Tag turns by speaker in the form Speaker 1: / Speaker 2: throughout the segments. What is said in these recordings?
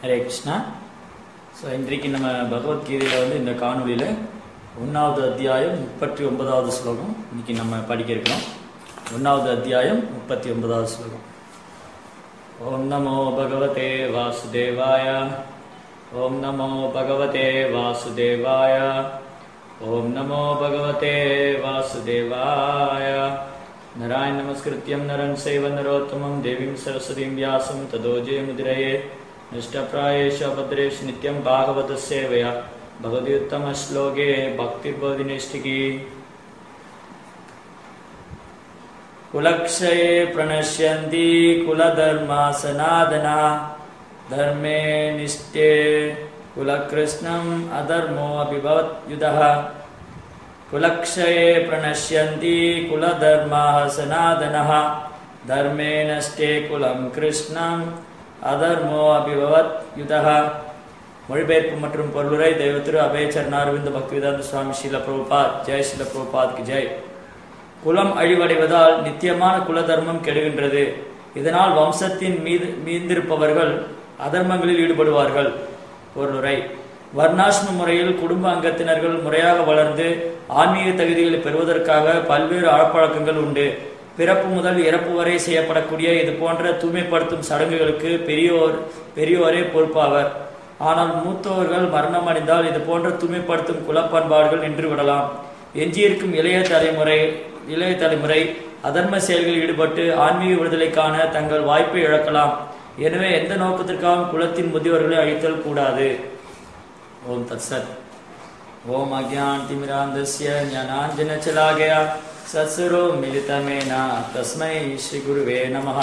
Speaker 1: Hare Krishna so இன்றைக்கு நம்ம பகவத்கீதையில் வந்து இந்த காணொளியில் ஒன்றாவது அத்தியாயம் முப்பத்தி ஒன்பதாவது ஸ்லோகம் இன்னைக்கு நம்ம படிக்க இருக்கிறோம் ஒன்றாவது அத்தியாயம் முப்பத்தி ஒன்பதாவது ஸ்லோகம் ஓம் நமோ பகவதே வாசுதேவாய ஓம் நமோ பகவதே வாசுதேவாய ஓம் நமோ பகவதே வாசுதேவாய नरायण नमस्कृत्यं नरं सैव नरोत्तमं देवीं सरस्वतीं व्यासं तदोजे मुदिरये नष्टप्रायेष भद्रेश नित्यं भागवतस्य सेवया भगवति उत्तमश्लोके भक्तिर्बोधिनिष्ठिकी कुलक्षये प्रणश्यन्ति कुलधर्मा सनादना धर्मे निष्ठे कुलकृष्णम् अधर्मो अभिभवत्युदः कुलक्षये प्रणश्यन्ति कुलधर्माः सनातनः धर्मे नष्टे कुलं கிருஷ்ணம் அதர்மோ அபிபவத் யுதः மொழிபெயர்ப்பு மற்றும் பொருளுரை தெய்வ திரு அபயச்சரண் அரவிந்த பக்திவேதாந்த சுவாமி ஸ்ரீல பிரபுபாத் ஜெய் ஸ்ரீல பிரபுபாத்க்கு ஜெய் குலம் அழிவடைவதால் நித்தியமான குல தர்மம் கெடுகின்றது இதனால் வம்சத்தின் மீது மீந்திருப்பவர்கள் அதர்மங்களில் ஈடுபடுவார்கள் பொருளுரை வர்ணாசிரம முறையில் குடும்ப அங்கத்தினர்கள் முறையாக வளர்ந்து ஆன்மீக தகுதிகளை பெறுவதற்காக பல்வேறு அறப்பழக்கங்கள் உண்டு பிறப்பு முதல் இறப்பு வரை செய்யப்படக்கூடிய இது போன்ற தூய்மைப்படுத்தும் சடங்குகளுக்கு பெரியோர் பெரியோரே பொறுப்பாவர் ஆனால் மூத்தோர்கள் மரணம் அடைந்தால் இது போன்ற தூய்மைப்படுத்தும் குலப்பண்பாடுகள் நின்று விடலாம் எஞ்சியிருக்கும் இளைய தலைமுறை இளைய தலைமுறை அதர்ம செயல்களில் ஈடுபட்டு ஆன்மீக விடுதலைக்கான தங்கள் வாய்ப்பை இழக்கலாம் எனவே எந்த நோக்கத்திற்காகவும் குலத்தின் முதியோர்களை அழித்தல் கூடாது ओम तत्सत ओम अज्ञानतिमिरान्धस्य ज्ञानाञ्जनचलागया सत्सुरो मिलितमेन तस्मै श्रीगुरुवे नमः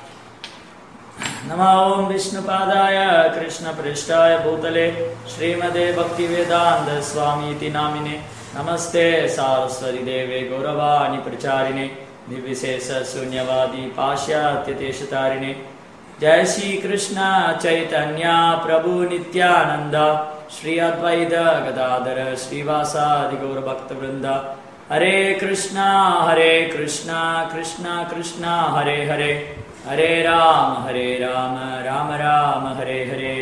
Speaker 1: नमः ॐ विष्णुपादाय कृष्णपृष्ठाय भूतले श्रीमदे भक्तिवेदान्तस्वामीति नामिने नमस्ते सारस्वती देवे गौरवाणि प्रचारिणे निर्विशेषशून्यवादी पाश्चात्यदेशतारिणे जय श्री कृष्ण चैतन्य प्रभु नित्यानंद श्री अद्वैत गदाधर श्रीवासादि गौर भक्त वृंद हरे कृष्णा हरे कृष्णा कृष्णा कृष्णा हरे हरे हरे राम हरे राम राम राम हरे हरे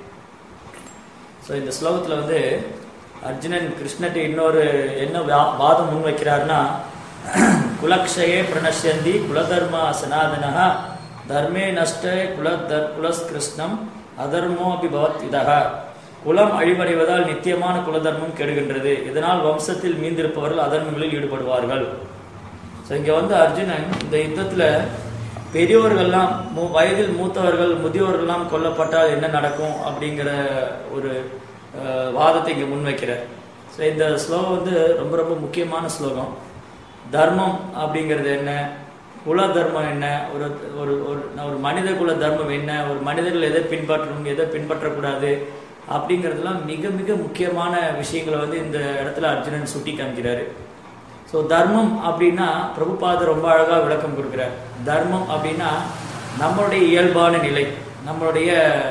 Speaker 1: ஸோ இந்த ஸ்லோகத்தில் வந்து அர்ஜுனன் கிருஷ்ணட்டு இன்னொரு என்ன வா- வாதம் முன் வைக்கிறாருன்னா குலக்ஷயே பிரணஷ்யந்தி குலதர்மா சனாதனः தர்மே நஷ்டே குல குலஸ்கிருஷ்ணம் அதர்மோ அபி பவத் இதக குலம் அழிவடைவதால் நித்தியமான குலதர்மம் கெடுகின்றது இதனால் வம்சத்தில் மீந்திருப்பவர்கள் அதர்மங்களில் ஈடுபடுவார்கள் ஸோ இங்கே வந்து அர்ஜுனன் இந்த யுத்தத்தில் பெரியோர்கள்லாம் மூ வயதில் மூத்தவர்கள் முதியோர்கள்லாம் கொல்லப்பட்டால் என்ன நடக்கும் அப்படிங்கிற ஒரு அஹ், வாதத்தை இங்கே முன்வைக்கிறார் ஸோ இந்த ஸ்லோகம் வந்து ரொம்ப ரொம்ப முக்கியமான ஸ்லோகம் தர்மம் அப்படிங்கிறது என்ன குல தர்மம் என்ன ஒரு ஒரு ஒரு ஒரு மனித குல தர்மம் என்ன ஒரு மனிதர்கள் எதை பின்பற்றணும் எதை பின்பற்றக்கூடாது அப்படிங்கிறதுலாம் மிக மிக முக்கியமான விஷயங்களை வந்து இந்த இடத்துல அர்ஜுனன் சுட்டி காமிக்கிறாரு ஸோ தர்மம் அப்படின்னா பிரபுபாதர் ரொம்ப அழகாக விளக்கம் கொடுக்குறார் தர்மம் அப்படின்னா நம்மளுடைய இயல்பான நிலை நம்மளுடைய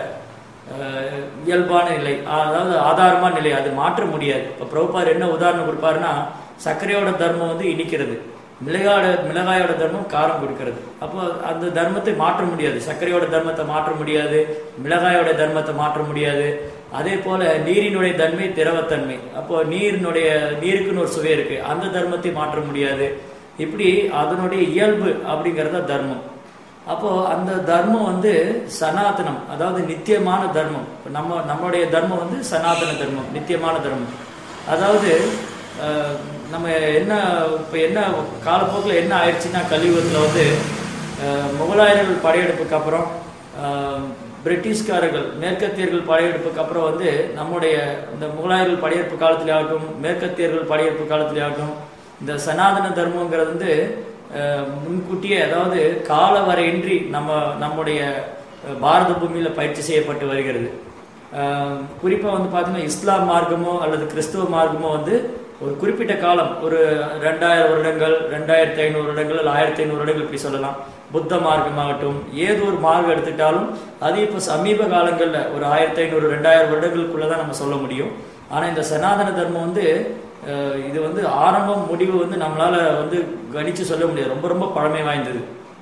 Speaker 1: அஹ், இயல்பான நிலை அதாவது ஆதாரமான நிலை அது மாற்ற முடியாது இப்போ பிரபுபாதர் என்ன உதாரணம் கொடுப்பாருன்னா சர்க்கரையோட தர்மம் வந்து இனிக்கிறது மிளகாயோட மிளகாயோட தர்மம் காரம் கொடுக்கிறது அப்போ அந்த தர்மத்தை மாற்ற முடியாது சர்க்கரையோட தர்மத்தை மாற்ற முடியாது மிளகாயோட தர்மத்தை மாற்ற முடியாது அதே போல நீரினுடைய தன்மை திரவத்தன்மை அப்போ நீரினுடைய நீருக்குன்னு ஒரு சுவை இருக்கு அந்த தர்மத்தை மாற்ற முடியாது இப்படி அதனுடைய இயல்பு அப்படிங்கறது தான் தர்மம் அப்போ அந்த தர்மம் வந்து சனாதனம் அதாவது நித்தியமான தர்மம் இப்ப நம்ம நம்மளுடைய தர்மம் வந்து சனாதன தர்மம் நித்தியமான தர்மம் அதாவது அஹ், நம்ம என்ன இப்போ என்ன காலப்போக்கில் என்ன ஆயிடுச்சுன்னா கலியுகத்தில் வந்து அஹ், முகலாயர்கள் படையெடுப்புக்கு அப்புறம் அஹ், பிரிட்டிஷ்காரர்கள் மேற்கத்தியர்கள் படையெடுப்புக்கு அப்புறம் வந்து நம்முடைய இந்த முகலாயர்கள் படையெடுப்பு காலத்திலே ஆகட்டும் மேற்கத்தியர்கள் படையெடுப்பு காலத்திலே ஆகட்டும் இந்த சனாதன தர்மங்கிறது வந்து அஹ், முன்கூட்டியே அதாவது கால வரையின்றி நம்ம நம்முடைய அஹ், பாரத பூமியில பயிற்சி செய்யப்பட்டு வருகிறது அஹ், குறிப்பா வந்து பார்த்தீங்கன்னா இஸ்லாம் மார்க்கமோ அல்லது கிறிஸ்துவ மார்க்கமோ வந்து ஒரு குறிப்பிட்ட காலம் ஒரு ரெண்டாயிரம் வருடங்கள் ரெண்டாயிரத்தி ஐநூறு வருடங்கள் அல்ல ஆயிரத்தி ஐநூறு வருடங்கள் இப்படி சொல்லலாம் புத்த மார்க்கமாகட்டும் ஏதோ ஒரு மார்க்கம் எடுத்துட்டாலும் அது இப்போ சமீப காலங்களில் ஒரு ஆயிரத்தி ஐநூறு ரெண்டாயிரம் வருடங்களுக்குள்ள தான் நம்ம சொல்ல முடியும் ஆனால் இந்த சனாதன தர்மம் வந்து அஹ், இது வந்து ஆரம்பம் முடிவு வந்து நம்மளால வந்து கணிச்சு சொல்ல முடியாது ரொம்ப ரொம்ப பழமை வாய்ந்தது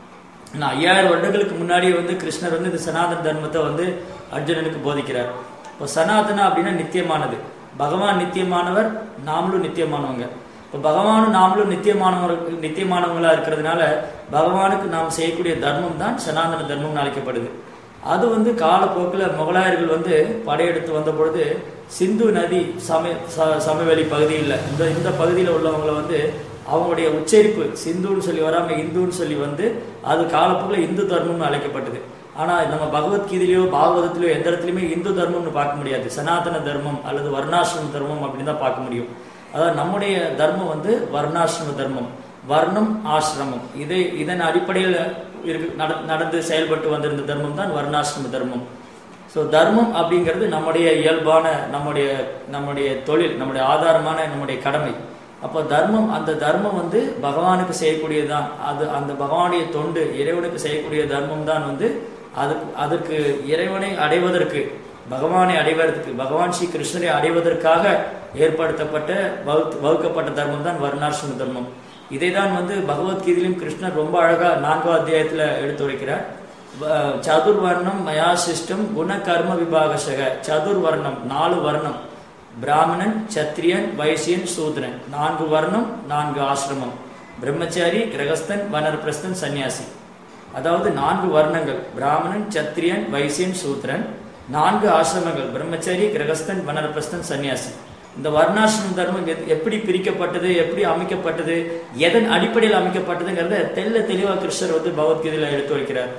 Speaker 1: நான் ஐயாயிரம் வருடங்களுக்கு முன்னாடியே வந்து கிருஷ்ணர் வந்து இந்த சனாதன தர்மத்தை வந்து அர்ஜுனனுக்கு போதிக்கிறார் இப்போ சனாதனா அப்படின்னா நித்தியமானது பகவான் நித்தியமானவர் நாமளும் நித்தியமானவங்க இப்போ பகவானும் நாமளும் நித்தியமானவர் நித்தியமானவங்களா இருக்கிறதுனால பகவானுக்கு நாம் செய்யக்கூடிய தர்மம் தான் சனாதன தர்மம்னு அழைக்கப்படுது அது வந்து காலப்போக்கில் முகலாயர்கள் வந்து படையெடுத்து வந்த பொழுது சிந்து நதி சம ச- சமவெளி பகுதியில் இந்த இந்த பகுதியில் உள்ளவங்களை வந்து அவங்களுடைய உச்சரிப்பு சிந்துன்னு சொல்லி வராம இந்துன்னு சொல்லி வந்து அது காலப்போக்கில் இந்து தர்மம்னு அழைக்கப்பட்டது ஆனா நம்ம பகவத்கீதையிலயோ பாகவதத்திலயோ எந்த இடத்துலயுமே இந்து தர்மம்னு பார்க்க முடியாது சனாதன தர்மம் அல்லது வர்ணாசிரம தர்மம் அப்படின்னு தான் பார்க்க முடியும் அதாவது நம்முடைய தர்மம் வந்து வர்ணாசிரம தர்மம் வர்ணம் ஆசிரமம் இதை இதன் அடிப்படையில் இருக்கு நட- நடந்து செயல்பட்டு வந்திருந்த தர்மம் தான் வர்ணாசிரம தர்மம் ஸோ தர்மம் அப்படிங்கிறது நம்முடைய இயல்பான நம்முடைய நம்முடைய தொழில் நம்முடைய ஆதாரமான நம்முடைய கடமை அப்போ தர்மம் அந்த தர்மம் வந்து பகவானுக்கு செய்யக்கூடியதுதான் அது அந்த பகவானுடைய தொண்டு இறைவனுக்கு செய்யக்கூடிய தர்மம் தான் வந்து அதுக்கு அதற்கு இறைவனை அடைவதற்கு பகவானை அடைவதற்கு பகவான் ஸ்ரீ கிருஷ்ணரை அடைவதற்காக ஏற்படுத்தப்பட்ட வகுத்து வகுக்கப்பட்ட தர்மம் தான் வர்ணாசிரம தர்மம் இதை தான் வந்து பகவத்கீதையிலும் கிருஷ்ணர் ரொம்ப அழகா நான்காவது அத்தியாயத்துல எடுத்துரைக்கிறார் வ- சதுர்வர்ணம் மயா சிஷ்டம் குண கர்ம விபாகசக சதுர்வர்ணம் நாலு வர்ணம் பிராமணன் சத்திரியன் வைசியன் சூத்ரன் நான்கு வர்ணம் நான்கு ஆசிரமம் பிரம்மச்சாரி கிரகஸ்தன் வனர்பிரஸ்தன் சன்னியாசி அதாவது நான்கு வர்ணங்கள் பிராமணன் சத்திரியன் வைசியன் சூத்ரன் நான்கு ஆசிரமங்கள் பிரம்மச்சாரி கிரகஸ்தன் வனர்பிரஸ்தன் சன்னியாசி இந்த வர்ணாசிரம தர்மம் எத்- எப்படி பிரிக்கப்பட்டது எப்படி அமைக்கப்பட்டது எதன் அடிப்படையில் அமைக்கப்பட்டதுங்கிறத தெல்ல தெளிவா கிருஷ்ணர் வந்து பகவத்கீதையில எடுத்து வைக்கிறார்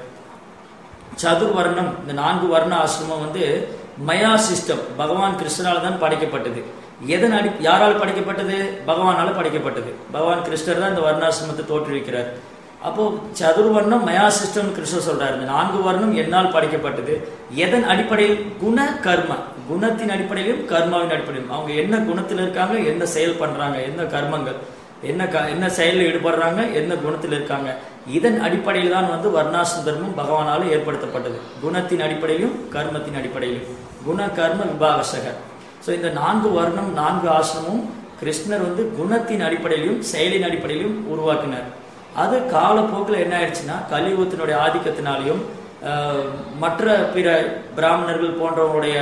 Speaker 1: சதுர்வர்ணம் இந்த நான்கு வர்ண ஆசிரமம் வந்து மயா சிஸ்டம் பகவான் கிருஷ்ணரால தான் படைக்கப்பட்டது எதன் அடி யாரால் படைக்கப்பட்டது பகவானால படைக்கப்பட்டது பகவான் கிருஷ்ணர் தான் இந்த வர்ணாசிரமத்தை தோற்றுவிக்கிறார் அப்போ சதுர்வர்ணம் மயா சிஸ்டம் கிருஷ்ணர் சொல்றாரு இந்த நான்கு வர்ணம் என்னால் படைக்கப்பட்டது எதன் அடிப்படையில் குண கர்ம குணத்தின் அடிப்படையிலும் கர்மாவின் அடிப்படையிலும் அவங்க என்ன குணத்தில் இருக்காங்க என்ன செயல் பண்றாங்க என்ன கர்மங்கள் என்ன க என்ன செயலில் ஈடுபடுறாங்க என்ன குணத்தில் இருக்காங்க இதன் அடிப்படையில் தான் வந்து வர்ணாசிரம தர்மம் பகவானால ஏற்படுத்தப்பட்டது குணத்தின் அடிப்படையிலும் கர்மத்தின் அடிப்படையிலும் குண கர்ம விபாகசக ஸோ இந்த நான்கு வர்ணம் நான்கு ஆசிரமும் கிருஷ்ணர் வந்து குணத்தின் அடிப்படையிலும் செயலின் அடிப்படையிலும் உருவாக்கினார் அது காலப்போக்கில் என்ன ஆயிடுச்சுன்னா கலியுகத்தினுடைய ஆதிக்கத்தினாலையும் ஆஹ், மற்ற பிற பிராமணர்கள் போன்றவங்களுடைய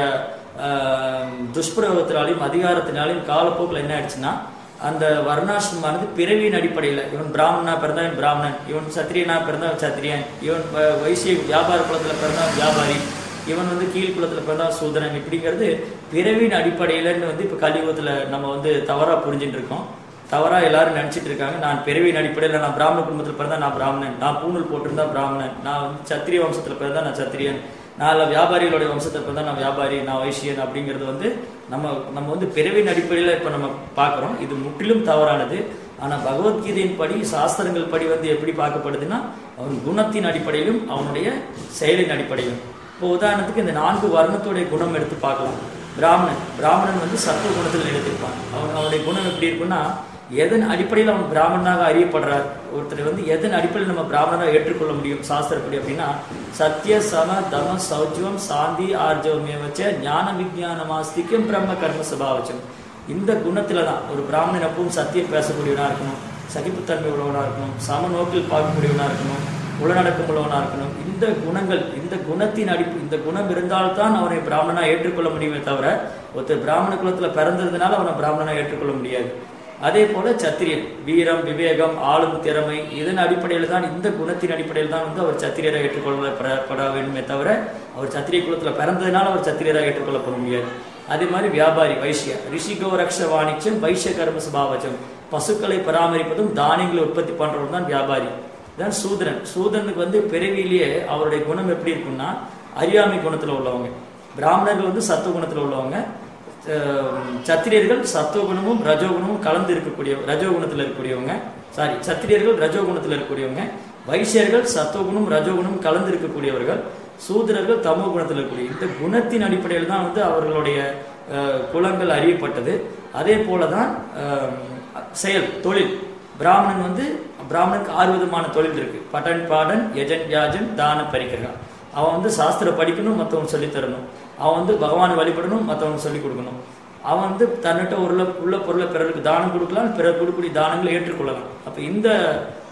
Speaker 1: ஆஹ், துஷ்பிரயோகத்தினாலையும் அதிகாரத்தினாலையும் காலப்போக்கில் என்ன ஆயிடுச்சுன்னா அந்த வர்ணாசிரமானது பிறவியின் அடிப்படையில் இவன் பிராமணனா பிறந்தா இவன் பிராமணன் இவன் சத்திரியனா பிறந்தா இவன் சத்திரியன் இவன் வ- வைசிய வியாபார குலத்துல பிறந்தா வியாபாரி இவன் வந்து கீழ் குலத்துல பிறந்தா சூதரன் இப்படிங்கிறது பிறவியின் அடிப்படையிலன்னு வந்து இப்ப கலியுகத்துல நம்ம வந்து தவறா புரிஞ்சுட்டு இருக்கோம் தவறா எல்லாரும் நினைச்சிட்டு இருக்காங்க நான் பிறவியின் அடிப்படையில் நான் பிராமண குடும்பத்துல பிறந்தா நான் பிராமணன் நான் பூணூல் போட்டிருந்தா பிராமணன் நான் வந்து சத்திரிய வம்சத்துல பிறந்தா நான் சத்திரியன் நான் வியாபாரிகளுடைய வம்சத்தை பிறந்தா நான் வியாபாரி நான் வைசியன் அப்படிங்கிறது வந்து நம்ம நம்ம வந்து பிறவின் அடிப்படையில் இப்போ நம்ம பார்க்குறோம் இது முற்றிலும் தவறானது ஆனால் பகவத்கீதையின் படி சாஸ்திரங்கள் படி வந்து எப்படி பார்க்கப்படுதுன்னா அவன் குணத்தின் அடிப்படையிலும் அவனுடைய செயலின் அடிப்படையிலும் இப்போ உதாரணத்துக்கு இந்த நான்கு வர்ணத்துடைய குணம் எடுத்து பார்க்கலாம் பிராமணன் பிராமணன் வந்து சத்துவ குணத்தில் நிலைத்திருப்பான் அவன் அவனுடைய குணம் எப்படி இருக்குன்னா எதன் அடிப்படையில் அவன் பிராமணனாக அறியப்படுறார் ஒருத்தர் வந்து எதன் அடிப்படையில் நம்ம பிராமணனாக ஏற்றுக்கொள்ள முடியும் சாஸ்திரப்படி அப்படின்னா சத்திய சம தம சௌஜ்யம் சாந்தி ஆர்ஜவமே வச்ச ஞான விஜயானமாஸ்திக்கம் பிரம்ம கர்ம சபாவச்சம் இந்த குணத்துல தான் ஒரு பிராமணன் எப்பவும் சத்தியம் பேசக்கூடியவனா இருக்கணும் சகிப்புத்தன்மை உள்ளவனா இருக்கணும் சம நோக்கில் பார்க்கக்கூடியவனா இருக்கணும் உளநடக்கம் உள்ளவனா இருக்கணும் இந்த குணங்கள் இந்த குணத்தின் அடிப்பு இந்த குணம் இருந்தால்தான் அவனை பிராமணனா ஏற்றுக்கொள்ள முடியுமே தவிர ஒருத்தர் பிராமண குலத்துல பிறந்ததுனால அவனை பிராமணனா ஏற்றுக்கொள்ள முடியாது அதே போல சத்திரியன் வீரம் விவேகம் ஆளும் திறமை இதன் அடிப்படையில் தான் இந்த குணத்தின் அடிப்படையில் தான் வந்து அவர் சத்திரியராக ஏற்றுக்கொள்ளப்பட வேண்டுமே தவிர அவர் சத்திரிய குலத்துல பிறந்ததுனால அவர் சத்திரியராக ஏற்றுக்கொள்ளப்பட முடியாது அதே மாதிரி வியாபாரி வைசிய ரிஷிகோ ரக்ஷ வாணிச்சம் வைசிய கர்ம சுபாவச்சம் பசுக்களை பராமரிப்பதும் தானியங்களை உற்பத்தி பண்றவன் தான் வியாபாரி இதான் சூதரன் சூதரனுக்கு வந்து பிறவியிலேயே அவருடைய குணம் எப்படி இருக்கும்னா அறியாமை குணத்துல உள்ளவங்க பிராமணர்கள் வந்து சத்துவ குணத்துல உள்ளவங்க அஹ் சத்திரியர்கள் சத்துவகுணமும் ரஜோகுணமும் கலந்து இருக்கக்கூடிய ரஜோகுணத்தில் இருக்கக்கூடியவங்க சாரி சத்திரியர்கள் ரஜோகுணத்தில் இருக்கக்கூடியவங்க வைசியர்கள் சத்துவகுணம் ரஜோகுணம் கலந்து இருக்கக்கூடியவர்கள் சூத்திரர்கள் தமோ குணத்தில் இருக்கக்கூடிய இந்த குணத்தின் அடிப்படையில் தான் வந்து அவர்களுடைய அஹ், குலங்கள் அறியப்பட்டது அதே போல தான் அஹ், செயல் தொழில் பிராமணன் வந்து பிராமணனுக்கு ஆறு விதமான தொழில் இருக்கு பட்டன் பாடன் யஜன் யாஜன் தான பரிக்கிறா அவன் வந்து சாஸ்திரம் படிக்கணும் மற்றவங்க சொல்லித் தரணும் அவன் வந்து பகவானை வழிபடணும் மற்றவங்க சொல்லிக் கொடுக்கணும் அவன் வந்து தன்னிட்ட உள்ள உள்ள பொருளை பிறருக்கு தானம் கொடுக்கலாம் பிறர் கொடுக்கக்கூடிய தானங்களை ஏற்றுக்கொள்ளலாம் அப்ப இந்த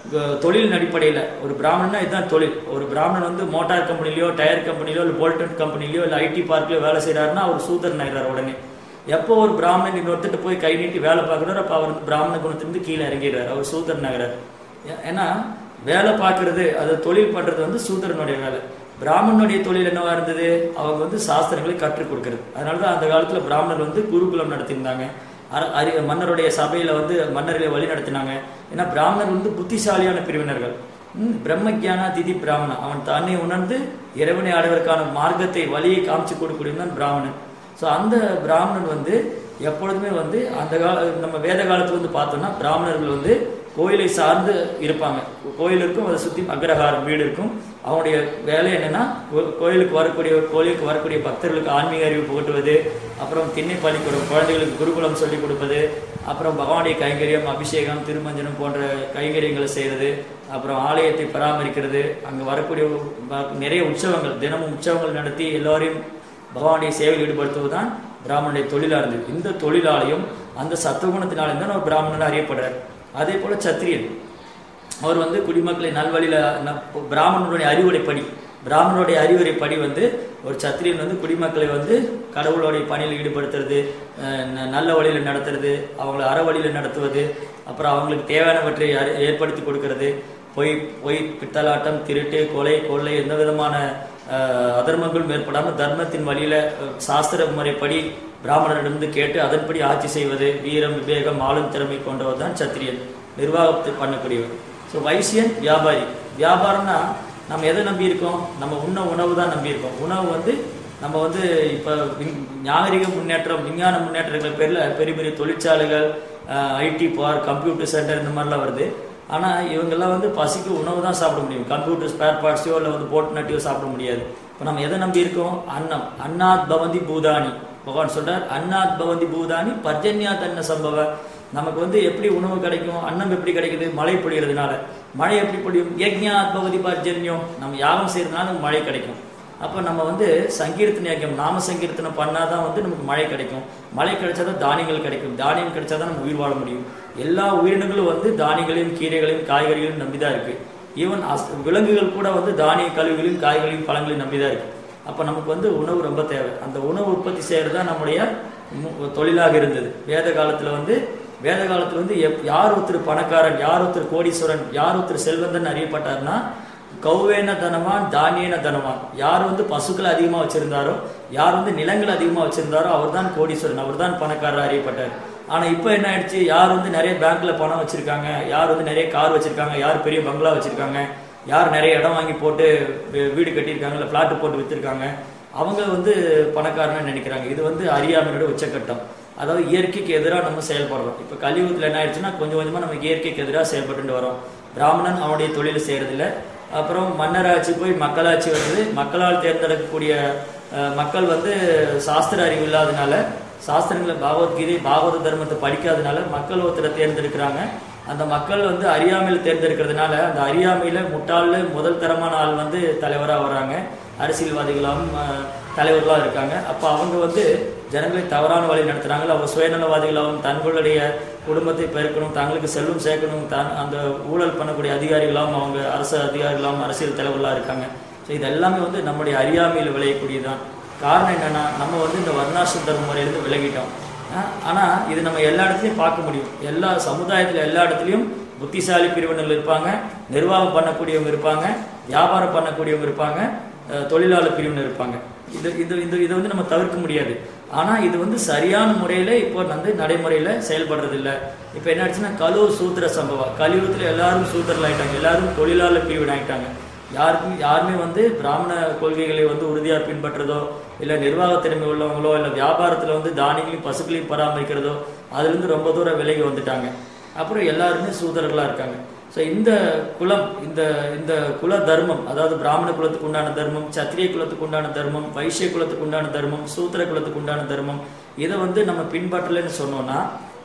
Speaker 1: அஹ், தொழில் அடிப்படையில் ஒரு பிராமணனா இதுதான் தொழில் ஒரு பிராமணன் வந்து மோட்டார் கம்பெனிலையோ டயர் கம்பெனிலையோ இல்லை போல்டன் கம்பெனிலையோ இல்லை ஐடி பார்க்லையோ வேலை செய்கிறாருன்னா அவர் சூதரன் ஆயிடுறார் உடனே எப்போ ஒரு பிராமணன் இன்னொருத்தட்டு போய் கை நீட்டி வேலை பார்க்குறாரு அப்போ அவர் வந்து பிராமண குணத்திலிருந்து கீழே இறங்கிடுறாரு அவர் சூதரன் ஆகிறார் ஏ- ஏன்னா வேலை பார்க்கறது அது தொழில் பண்றது வந்து சூதரனுடைய வேலை பிராமணனுடைய தொழில் என்னவா இருந்தது அவங்க வந்து சாஸ்திரங்களை கற்றுக் கொடுக்கறது அதனால தான் அந்த காலத்துல பிராமணர் வந்து குருகுலம் நடத்தியிருந்தாங்க அர- அரி மன்னருடைய சபையில வந்து மன்னர்களை வழி நடத்தினாங்க ஏன்னா பிராமணர் வந்து புத்திசாலியான பிரிவினர்கள் ம், பிரம்மஜானா திதி பிராமணா அவன் தன்னை உணர்ந்து இறைவனை அடைவதற்கான மார்க்கத்தை வழியை காமிச்சு கொடுக்கக்கூடியவன் பிராமணன் ஸோ அந்த பிராமணன் வந்து எப்பொழுதுமே வந்து அந்த கால நம்ம வேத காலத்துல வந்து பார்த்தோம்னா பிராமணர்கள் வந்து கோயிலை சார்ந்து இருப்பாங்க கோயில் இருக்கும் அதை சுற்றி அக்ரஹாரம் வீடு இருக்கும் அவனுடைய வேலை என்னன்னா கோ- கோயிலுக்கு வரக்கூடிய கோயிலுக்கு வரக்கூடிய பக்தர்களுக்கு ஆன்மீக அறிவு புகட்டுவது அப்புறம் திண்ணை பள்ளிக்கூடம் குழந்தைகளுக்கு குருகுலம் சொல்லிக் கொடுப்பது அப்புறம் பகவானுடைய கைங்கரியம் அபிஷேகம் திருமஞ்சனம் போன்ற கைங்கரியங்களை செய்யறது அப்புறம் ஆலயத்தை பராமரிக்கிறது அங்கே வரக்கூடிய வ- நிறைய உற்சவங்கள் தினமும் உற்சவங்கள் நடத்தி எல்லோரையும் பகவானுடைய சேவையில் ஈடுபடுத்துவதுதான் பிராமணனுடைய தொழிலா இருந்தது இந்த தொழிலாலையும் அந்த சத்துவகுணத்தினாலும் தான் அவர் பிராமணன் அறியப்படுறார் அதே போல சத்திரியன் அவர் வந்து குடிமக்களை நல்வழியில ந- பிராமணனுடைய அறிவுரைப்படி பிராமணனுடைய அறிவுரைப்படி வந்து ஒரு சத்திரியன் வந்து குடிமக்களை வந்து கடவுளுடைய பணியில் ஈடுபடுத்துறது அஹ் ந- நல்ல வழியில நடத்துறது அவங்கள அற வழியில நடத்துவது அப்புறம் அவங்களுக்கு தேவையானவற்றை அறி- ஏற்படுத்தி கொடுக்கறது பொய் பொய் பித்தலாட்டம் திருட்டு கொலை கொள்ளை எந்த விதமான அஹ், அதர்மங்களும் ஏற்படாமல் தர்மத்தின் வழியில அஹ், சாஸ்திர முறைப்படி பிராமணரிடமிருந்து கேட்டு அதன்படி ஆட்சி செய்வது வீரம் விவேகம் ஆளும் திறமை கொண்டவர் தான் சத்திரியன் நிர்வாகத்தை பண்ணக்கூடியவர் ஸோ வைசியன் வியாபாரி வியாபாரம்னா நம்ம எதை நம்பி இருக்கோம் நம்ம உண்ண உணவு தான் நம்பி இருக்கோம் உணவு வந்து நம்ம வந்து இப்போ நாகரிக முன்னேற்றம் விஞ்ஞான முன்னேற்றங்கள் பேரில் பெரிய பெரிய தொழிற்சாலைகள் ஐடி பார் கம்ப்யூட்டர் சென்டர் இந்த மாதிரிலாம் வருது ஆனால் இவங்கெல்லாம் வந்து பசிக்கு உணவு தான் சாப்பிட முடியும் கம்ப்யூட்டர் ஸ்பேர் பார்ட்ஸோ இல்லை வந்து போட்டு நட்டியோ சாப்பிட முடியாது இப்போ நம்ம எதை நம்பி இருக்கோம் அன்னம் அன்னாத் பவந்தி பூதானி பகவான் சொல்றார் அன்னாத் பவந்தி பூதானி பர்ஜன்யா தன்ன சம்பவ நமக்கு வந்து எப்படி உணவு கிடைக்கும் அன்னம் எப்படி கிடைக்குது மழை பொழியறதுனால மழை எப்படி பொழியும் யஜ்ஞாத் பவதி பர்ஜன்யம் நம்ம யாகம் செய்யறதுனால நமக்கு மழை கிடைக்கும் அப்போ நம்ம வந்து சங்கீர்த்தன யஜ்யம் நாம சங்கீர்த்தனம் பண்ணாதான் வந்து நமக்கு மழை கிடைக்கும் மழை கிடைச்சாதான் தானியங்கள் கிடைக்கும் தானியம் கிடைச்சாதான் நம்ம உயிர் வாழ முடியும் எல்லா உயிரினங்களும் வந்து தானியங்களையும் கீரைகளையும் காய்கறிகளையும் நம்பிதான் இருக்கு ஈவன் விலங்குகள் கூட வந்து தானிய கழிவுகளையும் காய்களையும் பழங்களையும் நம்பிதான் இருக்கு அப்ப நமக்கு வந்து உணவு ரொம்ப தேவை அந்த உணவு உற்பத்தி செய்யறது தான் நம்முடைய மு- தொழிலாக இருந்தது வேத காலத்துல வந்து வேத காலத்துல வந்து எப்- யார் ஒருத்தர் பணக்காரன் யார் ஒருத்தர் கோடீஸ்வரன் யார் ஒருத்தர் செல்வந்தன் அறியப்பட்டார்னா கௌவேன தனவான் தானியன தனவான் யார் வந்து பசுக்களை அதிகமா வச்சிருந்தாரோ யார் வந்து நிலங்கள் அதிகமா வச்சிருந்தாரோ அவர்தான் கோடீஸ்வரன் அவர்தான் பணக்காரர் அறியப்பட்டார் ஆனா இப்போ என்ன ஆயிடுச்சு யார் வந்து நிறைய பேங்க்ல பணம் வச்சிருக்காங்க யார் வந்து நிறைய கார் வச்சிருக்காங்க யார் பெரிய பங்களா வச்சிருக்காங்க யார் நிறைய இடம் வாங்கி போட்டு வீ- வீடு கட்டியிருக்காங்க இல்லை பிளாட் போட்டு வித்திருக்காங்க அவங்க வந்து பணக்காரன்னு நினைக்கிறாங்க இது வந்து அறியாமையோட உச்சக்கட்டம் அதாவது இயற்கைக்கு எதிராக நம்ம செயல்படுறோம் இப்போ கலியுகத்தில் என்ன ஆயிடுச்சுன்னா கொஞ்சம் கொஞ்சமா நம்ம இயற்கைக்கு எதிராக செயல்பட்டு வரோம் பிராமணன் அவனுடைய தொழிலை செய்யறதில்ல அப்புறம் மன்னராட்சி போய் மக்களாட்சி வருது மக்களால் தேர்ந்தெடுக்கக்கூடிய அஹ், மக்கள் வந்து சாஸ்திர அறிவு இல்லாதனால சாஸ்திரங்களை பகவத்கீதை பாகவத தர்மத்தை படிக்காதனால மக்கள் ஒருத்தரை தேர்ந்தெடுக்கிறாங்க அந்த மக்கள் வந்து அறியாமையில் தேர்ந்தெடுக்கிறதுனால அந்த அறியாமையில முட்டாள் முதல் தரமான ஆள் வந்து தலைவராக வராங்க அரசியல்வாதிகளாகவும் அஹ், தலைவர்களாக இருக்காங்க அப்போ அவங்க வந்து ஜனங்களை தவறான வழி நடத்துறாங்க அவங்க சுயநலவாதிகளாகவும் தங்களுடைய குடும்பத்தை பெருக்கணும் தங்களுக்கு செல்வம் சேர்க்கணும் தான் அந்த ஊழல் பண்ணக்கூடிய அதிகாரிகளாகவும் அவங்க அரசு அதிகாரிகளாகவும் அரசியல் தலைவர்களாக இருக்காங்க ஸோ இது எல்லாமே வந்து நம்முடைய அறியாமையில் விளையக்கூடியதுதான் காரணம் என்னன்னா நம்ம வந்து இந்த வர்ணாசிரம் தர்ம முறையிலிருந்து விலகிட்டோம் ஆஹ் ஆனா இது நம்ம எல்லா இடத்துலையும் பார்க்க முடியும் எல்லா சமுதாயத்துல எல்லா இடத்துலையும் புத்திசாலி பிரிவினர்கள் இருப்பாங்க நிர்வாகம் பண்ணக்கூடியவங்க இருப்பாங்க வியாபாரம் பண்ணக்கூடியவங்க இருப்பாங்க அஹ் தொழிலாளர் பிரிவினர் இருப்பாங்க இது இது இது இதை வந்து நம்ம தவிர்க்க முடியாது ஆனா இது வந்து சரியான முறையில இப்போ வந்து நடைமுறையில செயல்படுறது இல்ல இப்போ என்ன ஆச்சுன்னா கலு சூத்திர சம்பவம் கலியுகத்துல எல்லாரும் சூத்திரல் ஆயிட்டாங்க எல்லாரும் தொழிலாளர் பிரிவின் ஆயிட்டாங்க யாருக்கும் யாருமே வந்து பிராமண கொள்கைகளை வந்து உறுதியாக பின்பற்றுறதோ இல்லை நிர்வாகத்திறமை உள்ளவங்களோ இல்லை வியாபாரத்தில் வந்து தானியங்களையும் பசுக்களையும் பராமரிக்கிறதோ அதுலேருந்து ரொம்ப தூரம் விலகி வந்துட்டாங்க அப்புறம் எல்லாருமே சூதரர்களாக இருக்காங்க ஸோ இந்த குலம் இந்த இந்த குல தர்மம் அதாவது பிராமண குலத்துக்கு உண்டான தர்மம் சத்திரிய குலத்துக்கு உண்டான தர்மம் வைசிய குலத்துக்கு உண்டான தர்மம் சூத்திர குலத்துக்கு உண்டான தர்மம் இதை வந்து நம்ம பின்பற்றலைன்னு சொன்னோம்னா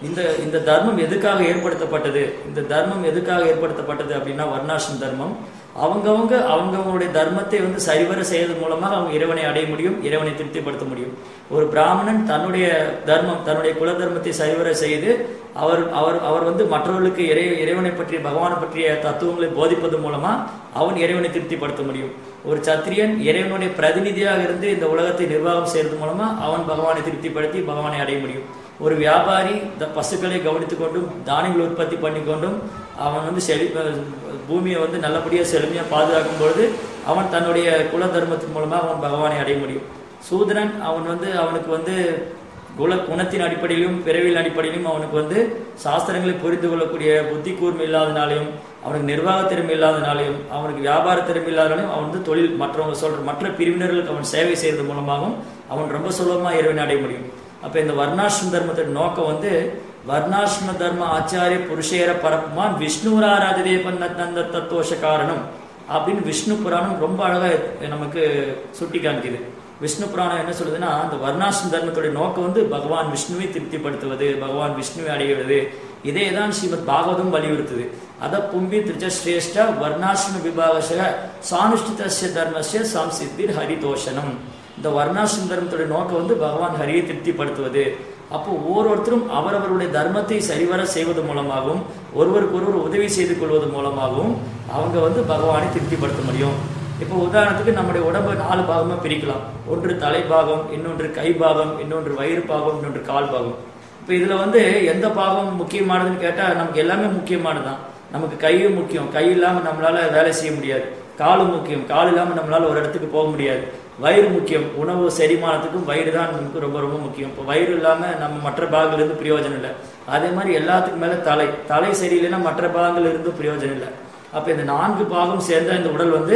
Speaker 1: இந்த இந்த தர்மம் எதுக்காக ஏற்படுத்தப்பட்டது இந்த தர்மம் எதுக்காக ஏற்படுத்தப்பட்டது அப்படின்னா வர்ணாசிரம் தர்மம் அவங்கவங்க அவங்கவங்களுடைய தர்மத்தை வந்து சரிவர செய்யறது மூலமாக அவங்க இறைவனை அடைய முடியும் இறைவனை திருப்திப்படுத்த முடியும் ஒரு பிராமணன் தன்னுடைய தர்மம் தன்னுடைய குல தர்மத்தை சரிவர செய்து அவர் அவர் அவர் வந்து மற்றவர்களுக்கு இறை இறைவனை பற்றிய பகவானை பற்றிய தத்துவங்களை போதிப்பது மூலமா அவன் இறைவனை திருப்திப்படுத்த முடியும் ஒரு சத்திரியன் இறைவனுடைய பிரதிநிதியாக இருந்து இந்த உலகத்தை நிர்வாகம் செய்யறது மூலமா அவன் பகவானை திருப்திப்படுத்தி பகவானை அடைய முடியும் ஒரு வியாபாரி இந்த பசுக்களை கவனித்துக் கொண்டும் தானியங்களை உற்பத்தி பண்ணி கொண்டும் அவன் வந்து செழி பூமியை வந்து நல்லபடியாக செழுமையாக பாதுகாக்கும் பொழுது அவன் தன்னுடைய குல தர்மத்தின் மூலமாக அவன் பகவானை அடைய முடியும் சூதரன் அவன் வந்து அவனுக்கு வந்து குல குணத்தின் அடிப்படையிலும் பிறவியின் அடிப்படையிலும் அவனுக்கு வந்து சாஸ்திரங்களை புரிந்து கொள்ளக்கூடிய புத்தி கூர்மை இல்லாதனாலையும் அவனுக்கு நிர்வாக திறமை இல்லாதனாலையும் அவனுக்கு வியாபார திறமை இல்லாதனாலையும் அவன் வந்து தொழில் மற்றவங்க சொல்ற மற்ற பிரிவினர்களுக்கு அவன் சேவை செய்யறது மூலமாகவும் அவன் ரொம்ப சுலபமாக இறைவனை அடைய முடியும் அப்ப இந்த வர்ணாசிரம தர்மத்தோட நோக்கம் வந்து வர்ணாசிரம தர்ம ஆச்சாரிய புருஷேர பரப்புமான் விஷ்ணுராராஜதே பண்ண தந்த தத்துவச காரணம் அப்படின்னு விஷ்ணு புராணம் ரொம்ப அழகா நமக்கு சுட்டி காமிக்குது விஷ்ணு புராணம் என்ன சொல்லுதுன்னா அந்த வர்ணாசிரம தர்மத்துடைய நோக்கம் வந்து பகவான் விஷ்ணுவை திருப்திப்படுத்துவது பகவான் விஷ்ணுவை அடைகிறது இதே தான் ஸ்ரீமத் பாகவதம் வலியுறுத்துது அத பும்பி திருச்ச ஸ்ரேஷ்ட வர்ணாசிரம விபாகச சானுஷ்டிதஸ்ய தர்மஸ்ய சம்சித்திர் ஹரிதோஷனம் இந்த வர்ணாசிரம தர்மத்துடைய நோக்கம் வந்து பகவான் ஹரியை திருப்திப்படுத்துவது அப்போ ஒவ்வொருத்தரும் அவரவருடைய தர்மத்தை சரிவர செய்வது மூலமாகவும் ஒருவருக்கு ஒருவர் உதவி செய்து கொள்வது மூலமாகவும் அவங்க வந்து பகவானை திருப்திப்படுத்த முடியும் இப்போ உதாரணத்துக்கு நம்முடைய உடம்பை நாலு பாகமா பிரிக்கலாம் ஒன்று தலைபாகம் இன்னொன்று கை பாகம் இன்னொன்று வயிறு பாகம் இன்னொன்று கால் பாகம் இப்போ இதுல வந்து எந்த பாகம் முக்கியமானதுன்னு கேட்டா நமக்கு எல்லாமே முக்கியமானதுதான் நமக்கு கையும் முக்கியம் கை இல்லாம நம்மளால வேலை செய்ய முடியாது காலும் முக்கியம் கால் இல்லாம நம்மளால ஒரு இடத்துக்கு போக முடியாது வயிறு முக்கியம் உணவு செரிமானத்துக்கும் வயிறு தான் நமக்கு ரொம்ப ரொம்ப முக்கியம் இப்போ வயிறு இல்லாம நம்ம மற்ற பாகங்கள் இருந்து பிரயோஜனம் இல்லை அதே மாதிரி எல்லாத்துக்கும் மேல தலை தலை சரியில்லைன்னா மற்ற பாகங்கள் இருந்து பிரயோஜனம் இல்லை அப்ப இந்த நான்கு பாகம் சேர்ந்த இந்த உடல் வந்து